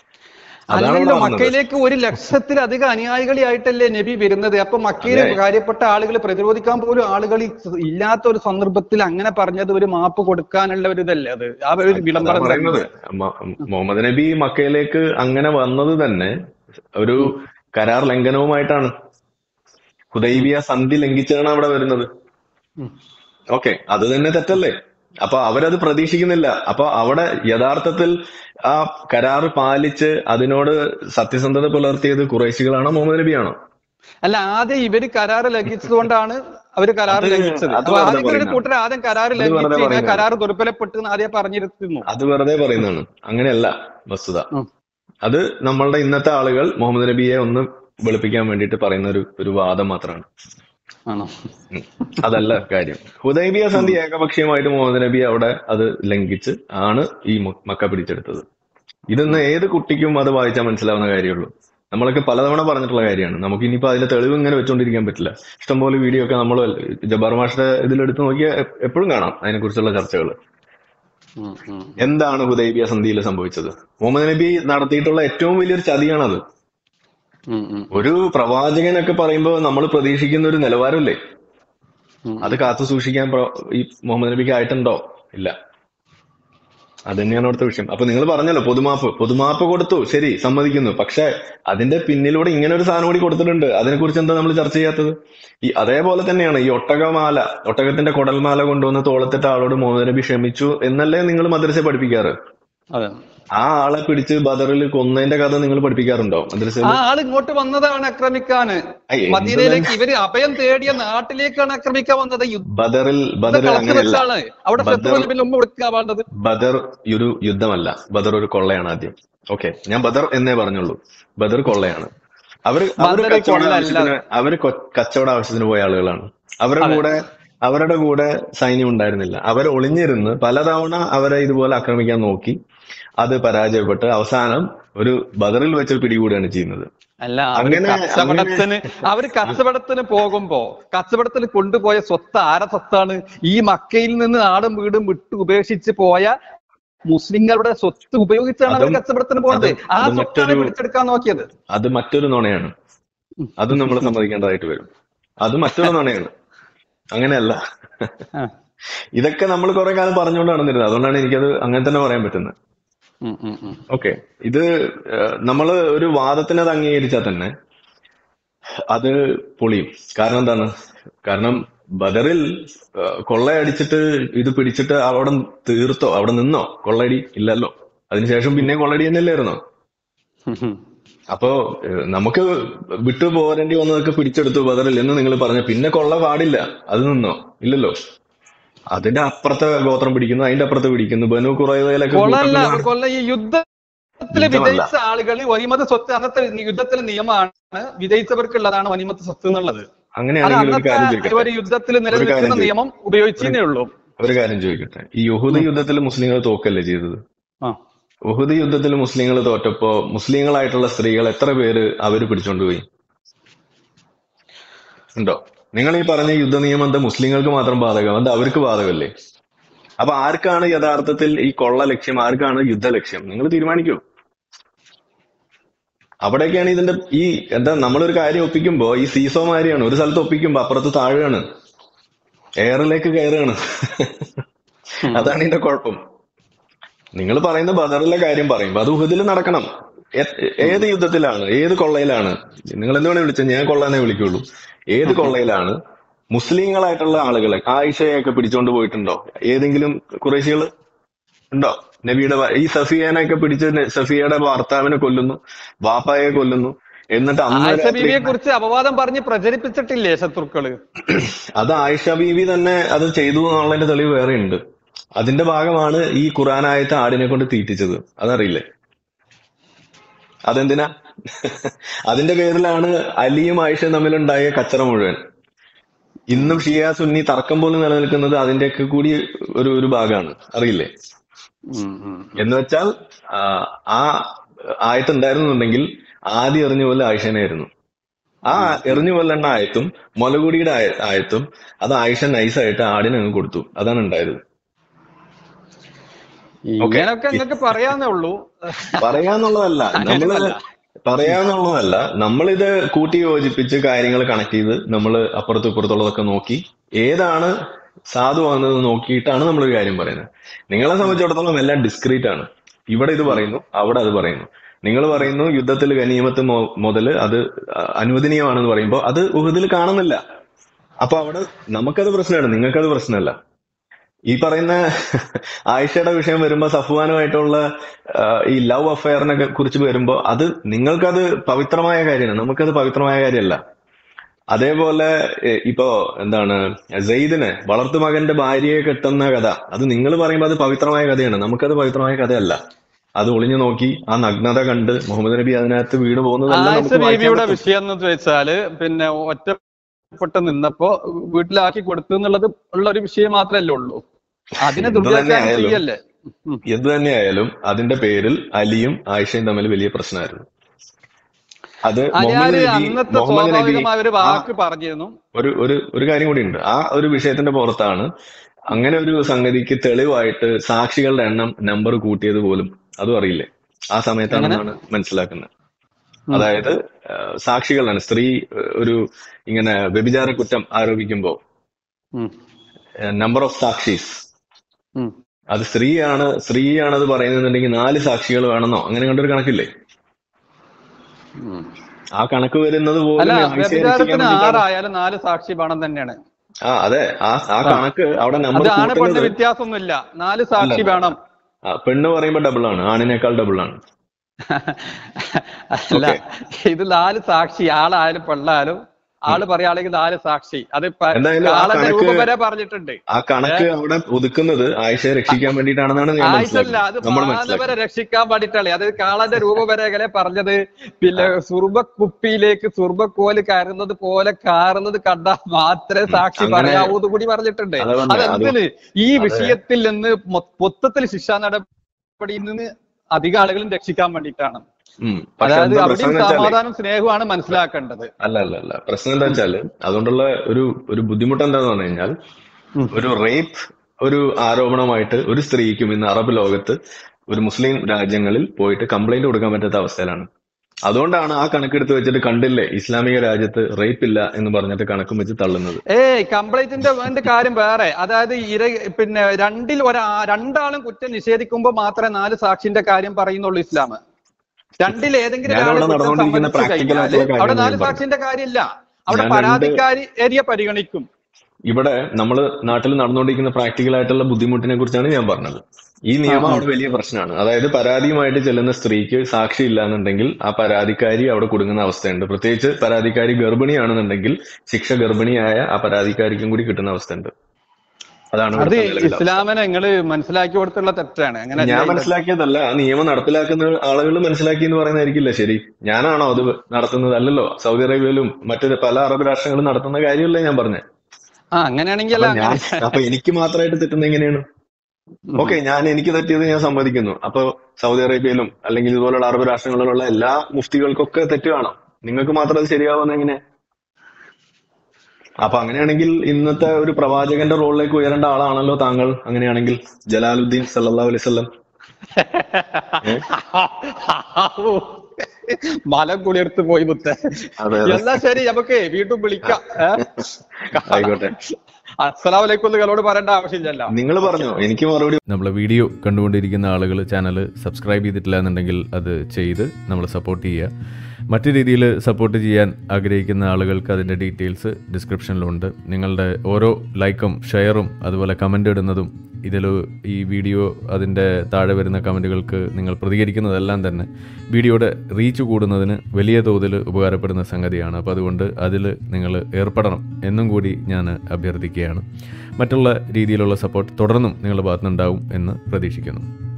അതാണ് അവിടെ അല്ലല്ലോ വന്നത് മക്കയിലേക്ക് ഒരു ലക്ഷത്തിലധികം അനുയായികളായിട്ടല്ലേ നബി വരുന്നത് അപ്പൊ മക്കയിലെ അതെ. കാര്യപ്പെട്ട ആളുകൾ പ്രതിരോധിക്കാൻ പോലും ആളുകൾ ഈ ഇല്ലാത്ത ഒരു സന്ദർഭത്തിൽ അങ്ങനെ പറഞ്ഞത് ഒരു മാപ്പ് കൊടുക്കാനുള്ള ഒരു ഇതല്ലേ അത് ആ ഒരു അതാ വിളംബരം പറയുന്നത് തന്നെ. മ- മുഹമ്മദ് നബി മക്കയിലേക്ക് അങ്ങനെ വന്നത് തന്നെ ഒരു കരാർ ലംഘനവുമായിട്ടാണ് ഹുദൈബിയ സന്ധി ലംഘിച്ചാണ് അവിടെ വരുന്നത് ഉം. ഓക്കെ അത് തന്നെ തെറ്റല്ലേ അപ്പൊ അവരത് പ്രതീക്ഷിക്കുന്നില്ല അപ്പൊ അവിടെ യഥാർത്ഥത്തിൽ ആ കരാർ പാലിച്ച് അതിനോട് സത്യസന്ധത പുലർത്തിയത് കുറേശികളാണോ മുഹമ്മദ് നബിയാണോ അല്ല ആദ്യം ഇവര് കരാറ് ലംഘിച്ചത് കൊണ്ടാണ് അവര് കരാർ അത് ലംഘിച്ചത് അത് അപ്പൊ വെറുതെ ആദ്യം ഇവരുടെ പറയുന്നതാണ്. കൂട്ടർ ആദ്യം കരാർ അത് വെറുതെ ലംഘിച്ച് കഴിഞ്ഞാൽ പറയുന്നതാണ്. കരാർ ദുർബലപ്പെട്ടു എന്ന് ആദ്യം പറഞ്ഞിരുന്നു അത് വെറുതെ പറയുന്നതാണ് അങ്ങനെയല്ല വസ്തുത ഉം. അത് നമ്മളുടെ ഇന്നത്തെ ആളുകൾ മുഹമ്മദ് നബിയെ ഒന്ന് വെളുപ്പിക്കാൻ വേണ്ടിയിട്ട് പറയുന്ന ഒരു ഒരു വാദം മാത്രമാണ് ആണോ ഉം. അതല്ല കാര്യം ഹുദൈബിയ സന്ധി ഏകപക്ഷീയമായിട്ട് മുഹമ്മദ് നബി അവിടെ അത് ലംഘിച്ച് ആണ് ഈ മു- മക്ക പിടിച്ചെടുത്തത് ഇതൊന്ന് ഏത് കുട്ടിക്കും അത് വായിച്ചാൽ മനസ്സിലാവുന്ന കാര്യമുള്ളൂ നമ്മളൊക്കെ പലതവണ പറഞ്ഞിട്ടുള്ള കാര്യമാണ് നമുക്ക് ഇനിയിപ്പോ അതിന്റെ തെളിവ് ഇങ്ങനെ വെച്ചോണ്ടിരിക്കാൻ പറ്റില്ല ഇഷ്ടംപോലെ വീഡിയോ ഒക്കെ നമ്മൾ ജബ്ബാർ മാഷിന്റെ ഇതിലെടുത്ത് നോക്കിയാൽ എപ്പോഴും കാണാം അതിനെക്കുറിച്ചുള്ള ചർച്ചകൾ ഉം, ഉം. എന്താണ് ഹുദൈബിയ സന്ധിയിൽ സംഭവിച്ചത് മുഹമ്മദ് നബി നടത്തിയിട്ടുള്ള ഏറ്റവും വലിയൊരു ചതിയാണത് ഉം, ഉം, ഒരു പ്രവാചകനൊക്കെ പറയുമ്പോൾ നമ്മൾ പ്രതീക്ഷിക്കുന്ന ഒരു നിലവാരമില്ലേ ഉം. അത് കാത്തു സൂക്ഷിക്കാൻ പ്ര- ഈ മുഹമ്മദ് നബിക്ക് ആയിട്ടുണ്ടോ ഇല്ല അത് തന്നെയാണ് അവിടുത്തെ വിഷയം അപ്പൊ നിങ്ങൾ പറഞ്ഞല്ലോ പൊതുമാപ്പ് പൊതുമാപ്പ് കൊടുത്തു ശരി സമ്മതിക്കുന്നു പക്ഷെ അതിന്റെ പിന്നിലൂടെ ഇങ്ങനെ ഒരു സാധനം കൂടി കൊടുത്തിട്ടുണ്ട് അതിനെക്കുറിച്ച് എന്താ നമ്മൾ ചർച്ച ചെയ്യാത്തത് ഈ അതേപോലെ തന്നെയാണ് ഈ ഒട്ടകമാല ഒട്ടകത്തിന്റെ കുടൽമാല കൊണ്ടുവന്ന് തോളത്തിട്ട ആളോട് മുഹമ്മദ് നബി ക്ഷമിച്ചു എന്നല്ലേ നിങ്ങൾ മദ്രസ പഠിപ്പിക്കാറ് അതെ ആ ആളെ പിടിച്ച് ബദറിൽ കൊന്നതിന്റെ കഥ നിങ്ങൾ പഠിപ്പിക്കാറുണ്ടോ മദ്രസയിൽ ആ ആൾ ഇങ്ങോട്ട് വന്നതാണ് ആക്രമിക്കാന് ഐ, എന്ത് മദീനയിലേക്ക് ഇവര് അഭയം തേടിയ നാട്ടിലേക്കാണ് ആക്രമിക്കാൻ വന്നത് യുദ്ധം ബദറിൽ ബദറിൽ കളച്ചു അങ്ങനെയല്ല വെച്ചാണ് അവിടെ ബദർ ശത്രുവിന് മുമ്പ് കൊടുക്കാൻ വേണ്ടത് ബദർ ഒരു യുദ്ധമല്ല ബദർ ഒരു കൊള്ളയാണ് ആദ്യം ഓക്കെ ഞാൻ ബദർ എന്നേ പറഞ്ഞുള്ളൂ ബദർ കൊള്ളയാണ് അവര് അവര് ബദർ കച്ചവട കൊള്ളയല്ല ആവശ്യത്തിന് അവര് കൊ- കച്ചവട ആവശ്യത്തിന് പോയ ആളുകളാണ് അവരുടെ അതെ കൂടെ അവരുടെ കൂടെ സൈന്യം ഉണ്ടായിരുന്നില്ല അവർ ഒളിഞ്ഞിരുന്ന് പലതവണ അവരെ ഇതുപോലെ ആക്രമിക്കാൻ നോക്കി അത് പരാജയപ്പെട്ട് അവസാനം ഒരു ബദറിൽ വെച്ച് പിടികൂടുകയാണ് ചെയ്യുന്നത് അല്ല അവര് അങ്ങനെ അങ്ങനെ കച്ചവടത്തിന് അവര് കച്ചവടത്തിന് പോകുമ്പോ കച്ചവടത്തിന് കൊണ്ടുപോയ സ്വത്ത് ആരെ സ്വത്താണ് ഈ മക്കയിൽ നിന്ന് നാടും വീടും വിട്ട് ഉപേക്ഷിച്ച് പോയ മുസ്ലിങ്ങളുടെ സ്വത്ത് ഉപയോഗിച്ചാണ് അവർ അതും കച്ചവടത്തിന് അത് പോകുന്നത് ആ അത് സ്വത്താണ് മറ്റൊരു പിടിച്ചെടുക്കാൻ നോക്കിയത് അത് മറ്റൊരു നുണയാണ് ഉം. അതും നമ്മൾ സമ്മതിക്കേണ്ടതായിട്ട് വരും അത് മറ്റൊരു നുണയാണ് അങ്ങനെയല്ല ആ. ഇതൊക്കെ നമ്മൾ കുറെ കാലം പറഞ്ഞുകൊണ്ട് നടന്നിരുന്നത് അതുകൊണ്ടാണ് എനിക്കത് അങ്ങനെ തന്നെ പറയാൻ പറ്റുന്നത് ഉം, ഉം, ഉം. ഓക്കെ ഇത് നമ്മൾ ഒരു വാദത്തിനെ അത് അംഗീകരിച്ചാൽ തന്നെ അത് പൊളിയും കാരണം എന്താണ് കാരണം ബദറിൽ ആ, കൊള്ളയടിച്ചിട്ട് ഇത് പിടിച്ചിട്ട് അവിടെ തീർത്തോ അവിടെ നിന്നോ കൊള്ളയടി ഇല്ലല്ലോ അതിനുശേഷം പിന്നെ കൊള്ളയടി തന്നെയല്ലായിരുന്നോ ഉം, ഉം. അപ്പോ ഏഹ്, നമുക്ക് വിട്ടു പോരേണ്ടി വന്നതൊക്കെ പിടിച്ചെടുത്തു ബദറിൽ എന്ന് നിങ്ങൾ പറഞ്ഞു പിന്നെ കൊള്ള പാടില്ല അത് നിന്നോ ഇല്ലല്ലോ അതിന്റെ അപ്പുറത്തെ ഗോത്രം പിടിക്കുന്നു അതിന്റെ അപ്പുറത്ത് പിടിക്കുന്നു ബനു കുറയിലൊക്കെ കൊള്ളല്ല കൂട്ടക്കൊല കൊള്ള ഈ യുദ്ധത്തില് യുദ്ധമല്ല വിജയിച്ച ആളുകൾ വനിമത്ത് സ്വത്ത് അന്നത്തെ യുദ്ധത്തിലെ നിയമമാണ് വിജയിച്ചവർക്കുള്ളതാണ് വനിമത്ത് സ്വത്ത് എന്നുള്ളത് അത് അങ്ങനെയാണെങ്കിൽ ഒരു അന്നത്തെ കാര്യം ചോദിക്കട്ടെ ഒരു യുദ്ധത്തിൽ ഒരു കാര്യം നിലനിൽക്കുന്ന ചോദിക്കട്ടെ നിയമം ഒരു ഉപയോഗിച്ചേ ഉള്ളൂ ഒരു കാര്യം ചോദിക്കട്ടെ ഈ യുഹൂദ ഉം. യുദ്ധത്തിൽ മുസ്ലിങ്ങൾ തോക്കല്ലേ ചെയ്തത് ആ ഉഹുദ് യുദ്ധത്തിൽ മുസ്ലിങ്ങൾ തോറ്റപ്പോ മുസ്ലിങ്ങളായിട്ടുള്ള സ്ത്രീകൾ എത്ര പേര് അവര് പിടിച്ചോണ്ടുപോയി ഉണ്ടോ നിങ്ങൾ ഈ പറഞ്ഞ യുദ്ധ നിയമം എന്താ മുസ്ലിങ്ങൾക്ക് മാത്രം ബാധകം അത് അവർക്ക് ബാധകമല്ലേ അപ്പൊ ആർക്കാണ് യഥാർത്ഥത്തിൽ ഈ കൊള്ള ലക്ഷ്യം ആർക്കാണ് യുദ്ധ ലക്ഷ്യം നിങ്ങൾ തീരുമാനിക്കൂ അവിടെയൊക്കെയാണ് ഇതിന്റെ ഈ എന്താ നമ്മളൊരു കാര്യം ഒപ്പിക്കുമ്പോ ഈ സീസോ മാതിരിയാണ് ഒരു സ്ഥലത്ത് ഒപ്പിക്കുമ്പോ അപ്പുറത്ത് താഴെയാണ് എയറിലേക്ക് കയറുകയാണ് ഉം. അതാണ് ഇതിന്റെ കുഴപ്പം നിങ്ങൾ പറയുന്ന ബദറിലെ കാര്യം പറയുമ്പോ അത് ഉഹദിൽ നടക്കണം ഏ- ഏത് യുദ്ധത്തിലാണ് ഏത് കൊള്ളയിലാണ് നിങ്ങൾ എന്ത് വേണേ വിളിച്ചത് ഞാൻ കൊള്ളാനേ വിളിക്കുള്ളൂ ഏത് കൊള്ളയിലാണ് മുസ്ലിങ്ങളായിട്ടുള്ള ആളുകളെ ആയിഷയൊക്കെ പിടിച്ചോണ്ട് പോയിട്ടുണ്ടോ ഏതെങ്കിലും കുറേശികൾ ഉണ്ടോ നബിയുടെ ഭ- ഈ സഫിയനൊക്കെ പിടിച്ച് ന- സഫിയയുടെ ഭർത്താവിനെ കൊല്ലുന്നു വാപ്പായെ കൊല്ലുന്നു എന്നിട്ട് അന്ന് ആയിഷ രാത്രി ബീവിയെ കുറിച്ച് അപവാദം പറഞ്ഞ് പ്രചരിപ്പിച്ചിട്ടില്ലേ ശത്രുക്കള് അത് ആയിഷ ബീവി തന്നെ അത് ചെയ്തു എന്നുള്ളതിന്റെ തെളിവ് വേറെ ഉണ്ട് അതിന്റെ ഭാഗമാണ് ഈ ഖുറാനായത്തെ ആടിനെ കൊണ്ട് തീറ്റിച്ചത് അതറിയില്ലേ അതെന്തിനാ അതിന്റെ പേരിലാണ് അലിയും ആയിഷയും തമ്മിലുണ്ടായ കച്ചറ മുഴുവൻ ഇന്നും ഷിയ സുന്നി തർക്കം പോലും നിലനിൽക്കുന്നത് അതിന്റെയൊക്കെ കൂടി ഒരു ഒരു ഭാഗമാണ് അറിയില്ലേ ഉം, ഉം, ഉം. എന്ന് വെച്ചാൽ ആ ആ ആയത്ത് ഉണ്ടായിരുന്നുണ്ടെങ്കിൽ ആദ്യം എറിഞ്ഞു പോലെ ആയിഷനായിരുന്നു ആ ഉം, ഉം. എറിഞ്ഞു കൊല്ലേണ്ട ആയത്തും മുലകുടിയുടെ ആയ- ആയത്തും അത് ആയിഷ നൈസായിട്ട് ആടിനെ അങ്ങ് കൊടുത്തു അതാണ് ഉണ്ടായത് ഓക്കെ ഇങ്ങനൊക്കെ നിങ്ങൾക്ക് പറയാന്നേ ഉള്ളൂ പറയാന്നുള്ളതല്ല നമ്മള് അങ്ങനെയൊന്നല്ല പറയാന്നുള്ളതല്ല നമ്മളിത് കൂട്ടി യോജിപ്പിച്ച് കാര്യങ്ങൾ കണക്ട് ചെയ്ത് നമ്മൾ അപ്പുറത്തും ഇപ്പുറത്തുള്ളതൊക്കെ നോക്കി ഏതാണ് സാധുവാകുന്നത് നോക്കിയിട്ടാണ് നമ്മളൊരു കാര്യം പറയുന്നത് നിങ്ങളെ സംബന്ധിച്ചിടത്തോളം എല്ലാം ഡിസ്ക്രീറ്റ് ആണ് ഇവിടെ ഇത് ഉം, പറയുന്നു അവിടെ അത് പറയുന്നു നിങ്ങൾ പറയുന്നു യുദ്ധത്തിൽ ഗനീമത്ത് മൊ- മുതല് അത് അ- അനുവദനീയമാണെന്ന് പറയുമ്പോൾ അത് ഉഹദിൽ കാണുന്നില്ല അപ്പൊ അവിടെ നമുക്കത് പ്രശ്നമാണ് നിങ്ങൾക്കത് പ്രശ്നമല്ല ഈ പറയുന്ന ആയിഷയുടെ വിഷയം വരുമ്പോ സഫ്വാനുമായിട്ടുള്ള ആ, ഈ ലവ് അഫയറിനെ കുറിച്ച് വരുമ്പോ അത് നിങ്ങൾക്കത് പവിത്രമായ കാര്യമാണ് നമുക്കത് പവിത്രമായ കാര്യമല്ല അതേപോലെ എ, ഇപ്പോ എന്താണ് സെയ്ദിന് വളർത്തുമകന്റെ ഭാര്യയെ കെട്ടുന്ന കഥ അത് നിങ്ങൾ പറയുമ്പോൾ അത് പവിത്രമായ കഥയാണ് നമുക്കത് പവിത്രമായ കഥയല്ല അത് ഒളിഞ്ഞു നോക്കി ആ നഗ്നത കണ്ട് മുഹമ്മദ് നബി അതിനകത്ത് വീണ് പോകുന്നതെല്ലാം ആയിഷ നമുക്ക് വായിക്കാൻ ബീവിയുടെ പറ്റും വിഷയം എന്ന് വെച്ചാല് പിന്നെ ഒറ്റപ്പെട്ട് നിന്നപ്പോ വീട്ടിലാക്കി കൊടുത്തു എന്നുള്ളത് ഉള്ള ഒരു വിഷയം മാത്രമല്ലേ ഉള്ളൂ അതിനെ എന്ത് തന്നെ ദുർവ്യാഖ്യാനം ആയാലും ചെയ്യല്ലേ ഉം. എന്ത് തന്നെയായാലും അതിന്റെ പേരിൽ അലിയും ആയിഷയും തമ്മിൽ വലിയ പ്രശ്നമായിരുന്നു അത് മുഹമ്മദ് അയാള് നബി അന്നത്തെ മുഹമ്മദ് നബി സ്വാഭാവികമായ ഒരു ആ വാക്ക് പറഞ്ഞിരുന്നു ഒരു ഒരു ഒരു കാര്യം കൂടി ഉണ്ട് ആ ഒരു വിഷയത്തിന്റെ പുറത്താണ് അങ്ങനെ ഒരു സംഗതിക്ക് തെളിവായിട്ട് സാക്ഷികളുടെ എണ്ണം നമ്പർ കൂട്ടിയത് പോലും അതും അറിയില്ലേ ആ എങ്ങനെ സമയത്താണെന്നാണ് മനസ്സിലാക്കുന്നത് ഉം. അതായത് ആ, സാക്ഷികളാണ് സ്ത്രീ ആ, ഒരു ഇങ്ങനെ വ്യഭിചാര കുറ്റം ആരോപിക്കുമ്പോ ഉം. നമ്പർ ഓഫ് സാക്ഷീസ് ഉം. അത് സ്ത്രീയാണ് സ്ത്രീയാണ് അത് പറയുന്നുണ്ടെങ്കിൽ നാല് സാക്ഷികൾ വേണമെന്നോ അങ്ങനെ കണ്ടൊരു കണക്കില്ലേ ഉം. ആ കണക്ക് വരുന്നത് അല്ല പോലും ആയിഷയെ രക്ഷിക്കാൻ വ്യഭിചാരത്തിന് വേണ്ടിയിട്ടാണ് ആറായാലും നാല് സാക്ഷി വേണം തന്നെയാണ് ആ അതെ ആ ആ ആ കണക്ക് അവിടെ നമ്പർ അത് ആണ് പെണ്ണ് കൂട്ടുന്നത് വ്യത്യാസമൊന്നുമില്ല നാല് അല്ല സാക്ഷി അല്ല വേണം ആ, പെണ്ണ് പറയുമ്പോ ഡബിൾ ആണ് ആണിനേക്കാൾ ഡബിൾ ആണ് അല്ല ഓക്കെ ഇത് നാല് സാക്ഷി ആളായാലും പെണ്ണായാലും ആള് പറയുകയാണെങ്കിൽ നാല് സാക്ഷി അത് പ- എന്തായാലും ആ കാളന്റെ കണക്ക് രൂപം വരെ പറഞ്ഞിട്ടുണ്ട് ആ ഏ കണക്ക് അവിടെ ഒതുക്കുന്നത് ആയിഷയെ രക്ഷിക്കാൻ വേണ്ടിയിട്ടാണെന്നാണ് ഞാൻ ആയിട്ടല്ല മനസ്സിലാക്കുന്നത് അത് നമ്മൾ മാനവരെ മനസ്സിലാക്കുന്നത് രക്ഷിക്കാൻ വേണ്ടിയിട്ടല്ലേ അത് കാളന്റെ രൂപവരകളെ പറഞ്ഞത് പിന്നെ ആ സുർബ കുപ്പിയിലേക്ക് സുർബക്കോല് കയറുന്നത് പോലെ കാറുന്നത് കണ്ടാൽ മാത്രമേ ഉം. സാക്ഷി അങ്ങനെ പറയാവൂ എന്ന് കൂടി പറഞ്ഞിട്ടുണ്ട് അതാ പറഞ്ഞെ അത് അതെന്തിന് ഈ അത് വിഷയത്തിൽ നിന്ന് മൊ- മൊത്തത്തിൽ ശിക്ഷാ നടപടിയിൽ നിന്ന് അധികം ആളുകളും രക്ഷിക്കാൻ വേണ്ടിയിട്ടാണ് ഉം പക്ഷെ അതായത് എന്താ അവിടെയും പ്രശ്നം എന്ന് വെച്ചാല് സമാധാനം സ്നേഹമാണ് മനസ്സിലാക്കേണ്ടത് അല്ല അല്ല അല്ല പ്രശ്നം എന്താ ഉം. വെച്ചാല് അതുകൊണ്ടുള്ള ഒരു ഒരു ബുദ്ധിമുട്ട് എന്താന്ന് പറഞ്ഞു കഴിഞ്ഞാൽ ഉം. ഒരു റേപ്പ് ഒരു ആരോപണമായിട്ട് ഒരു സ്ത്രീക്കും ഇന്ന് അറബ് ലോകത്ത് ഒരു മുസ്ലിം രാജ്യങ്ങളിൽ പോയിട്ട് കംപ്ലൈന്റ് കൊടുക്കാൻ പറ്റാത്ത അവസ്ഥയിലാണ് അതുകൊണ്ടാണ് ആ കണക്കെടുത്ത് വെച്ചിട്ട് കണ്ടില്ലേ ഇസ്ലാമിക രാജ്യത്ത് റേപ്പ് ഇല്ല എന്ന് പറഞ്ഞിട്ട് കണക്കും വെച്ച് തള്ളുന്നത് ഏയ് കംപ്ലൈന്റിന്റെ അതിന്റെ കാര്യം വേറെ അതായത് ഇര പിന്നെ രണ്ടിൽ ഒരാ രണ്ടാളും കുറ്റം നിഷേധിക്കുമ്പോൾ മാത്രമേ നാല് സാക്ഷിന്റെ കാര്യം പറയുന്നുള്ളൂ ഇസ്ലാം രണ്ടിൽ ഏതെങ്കിലും ഒരാൾ ഞാനവിടെ കുറ്റം നടന്നുകൊണ്ടിരിക്കുന്ന സമ്മതിച്ചു പ്രാക്ടിക്കൽ കഴിഞ്ഞാല് ആയിട്ടുള്ള അവിടെ കാര്യമാണ് നാല് ഞാൻ പറഞ്ഞത് സാക്ഷിന്റെ കാര്യമില്ല അവിടെ ഞാൻ രണ്ട് പരാതിക്കാരി ഏരിയ പരിഗണിക്കും ഇവിടെ നമ്മൾ നാട്ടിൽ നടന്നുകൊണ്ടിരിക്കുന്ന പ്രാക്ടിക്കൽ ആയിട്ടുള്ള ബുദ്ധിമുട്ടിനെ കുറിച്ചാണ് ഞാൻ പറഞ്ഞത് ഈ ആ നിയമം ആ അവിടെ വലിയ പ്രശ്നമാണ് അതായത് പരാതിയുമായിട്ട് ചെല്ലുന്ന സ്ത്രീക്ക് സാക്ഷി ഇല്ല എന്നുണ്ടെങ്കിൽ ആ പരാതിക്കാരി അവിടെ കുടുങ്ങുന്ന അവസ്ഥയുണ്ട് പ്രത്യേകിച്ച് പരാതിക്കാരി ഗർഭിണിയാണെന്നുണ്ടെങ്കിൽ ശിക്ഷ ഗർഭിണിയായ ആ പരാതിക്കാരിക്കും കൂടി കിട്ടുന്ന അവസ്ഥയുണ്ട് അതാണ് അത് ഇവിടുത്തെ നിലവിലെ അവസ്ഥ ഇസ്ലാമിനെ നിങ്ങള് മനസ്സിലാക്കി കൊടുത്തുള്ള തെറ്റാണ് അങ്ങനെ ഞാൻ അല്ല ഇത് മനസ്സിലാക്കിയതല്ല ആ നിയമം നടപ്പിലാക്കുന്ന ആളുകൾ മനസ്സിലാക്കി എന്ന് പറയുന്നതായിരിക്കില്ല ശരി ഞാനാണോ അത് നടത്തുന്നത് അല്ലല്ലോ സൗദി അറേബ്യയിലും മറ്റു പല അറബ് രാഷ്ട്രങ്ങളും നടത്തുന്ന കാര്യമല്ലേ ഞാൻ പറഞ്ഞത് ആ അങ്ങനെയാണെങ്കിൽ അപ്പൊ അല്ല ഞാൻ അങ്ങനെ അപ്പൊ എനിക്ക് മാത്രമായിട്ട് തെറ്റുന്നത് എങ്ങനെയാണ് ഉം. ഓക്കെ ഞാൻ എനിക്ക് തെറ്റിയത് ഞാൻ സമ്മതിക്കുന്നു അപ്പൊ സൗദി അറേബ്യയിലും അല്ലെങ്കിൽ ഇതുപോലുള്ള അറബ് രാഷ്ട്രങ്ങളിലുള്ള എല്ലാ മുഫ്തികൾക്കൊക്കെ തെറ്റ് കാണാം നിങ്ങൾക്ക് മാത്രം അത് ശരിയാവുന്ന എങ്ങനെ അപ്പൊ അങ്ങനെയാണെങ്കിൽ ഇന്നത്തെ ഒരു പ്രവാചകന്റെ റോളിലേക്ക് ഉയരേണ്ട ആളാണല്ലോ താങ്കൾ അങ്ങനെയാണെങ്കിൽ ജലാലുദ്ദീൻ സല്ലല്ലാഹു അലൈഹി വസല്ലം ഏ? മലം കുളിർത്ത് പോയി മുത്ത അതെ അതെ എന്നാ ശരി നമുക്ക് വീണ്ടും വിളിക്കാം ഏ? ആയിക്കോട്ടെ അസ്സലാമലൈക്കും നിങ്ങളോട് പറയേണ്ട ആവശ്യമില്ലല്ലോ നിങ്ങൾ പറഞ്ഞോ എനിക്ക് മറുപടി നമ്മളെ വീഡിയോ കണ്ടുകൊണ്ടിരിക്കുന്ന ആളുകൾ ചാനൽ സബ്സ്ക്രൈബ് ചെയ്തിട്ടില്ല എന്നുണ്ടെങ്കിൽ അത് ചെയ്ത് നമ്മളെ സപ്പോർട്ട് ചെയ്യുക മറ്റു രീതിയിൽ സപ്പോർട്ട് ചെയ്യാൻ ആഗ്രഹിക്കുന്ന ആളുകൾക്ക് അതിൻ്റെ ഡീറ്റെയിൽസ് ഡിസ്ക്രിപ്ഷനിലുണ്ട് നിങ്ങളുടെ ഓരോ ലൈക്കും ഷെയറും അതുപോലെ കമൻ്റ് ഇടുന്നതും ഇതിൽ ഈ വീഡിയോ അതിൻ്റെ താഴെ വരുന്ന കമൻറ്റുകൾക്ക് നിങ്ങൾ പ്രതികരിക്കുന്നതെല്ലാം തന്നെ വീഡിയോയുടെ റീച്ച് കൂടുന്നതിന് വലിയ തോതിൽ ഉപകാരപ്പെടുന്ന സംഗതിയാണ് അപ്പോൾ അതുകൊണ്ട് അതിൽ നിങ്ങൾ ഏർപ്പെടണം എന്നും കൂടി ഞാൻ അഭ്യർത്ഥിക്കുകയാണ് മറ്റുള്ള രീതിയിലുള്ള സപ്പോർട്ട് തുടർന്നും നിങ്ങളുടെ ഭാഗത്തുനിന്നുണ്ടാവും എന്ന് പ്രതീക്ഷിക്കുന്നു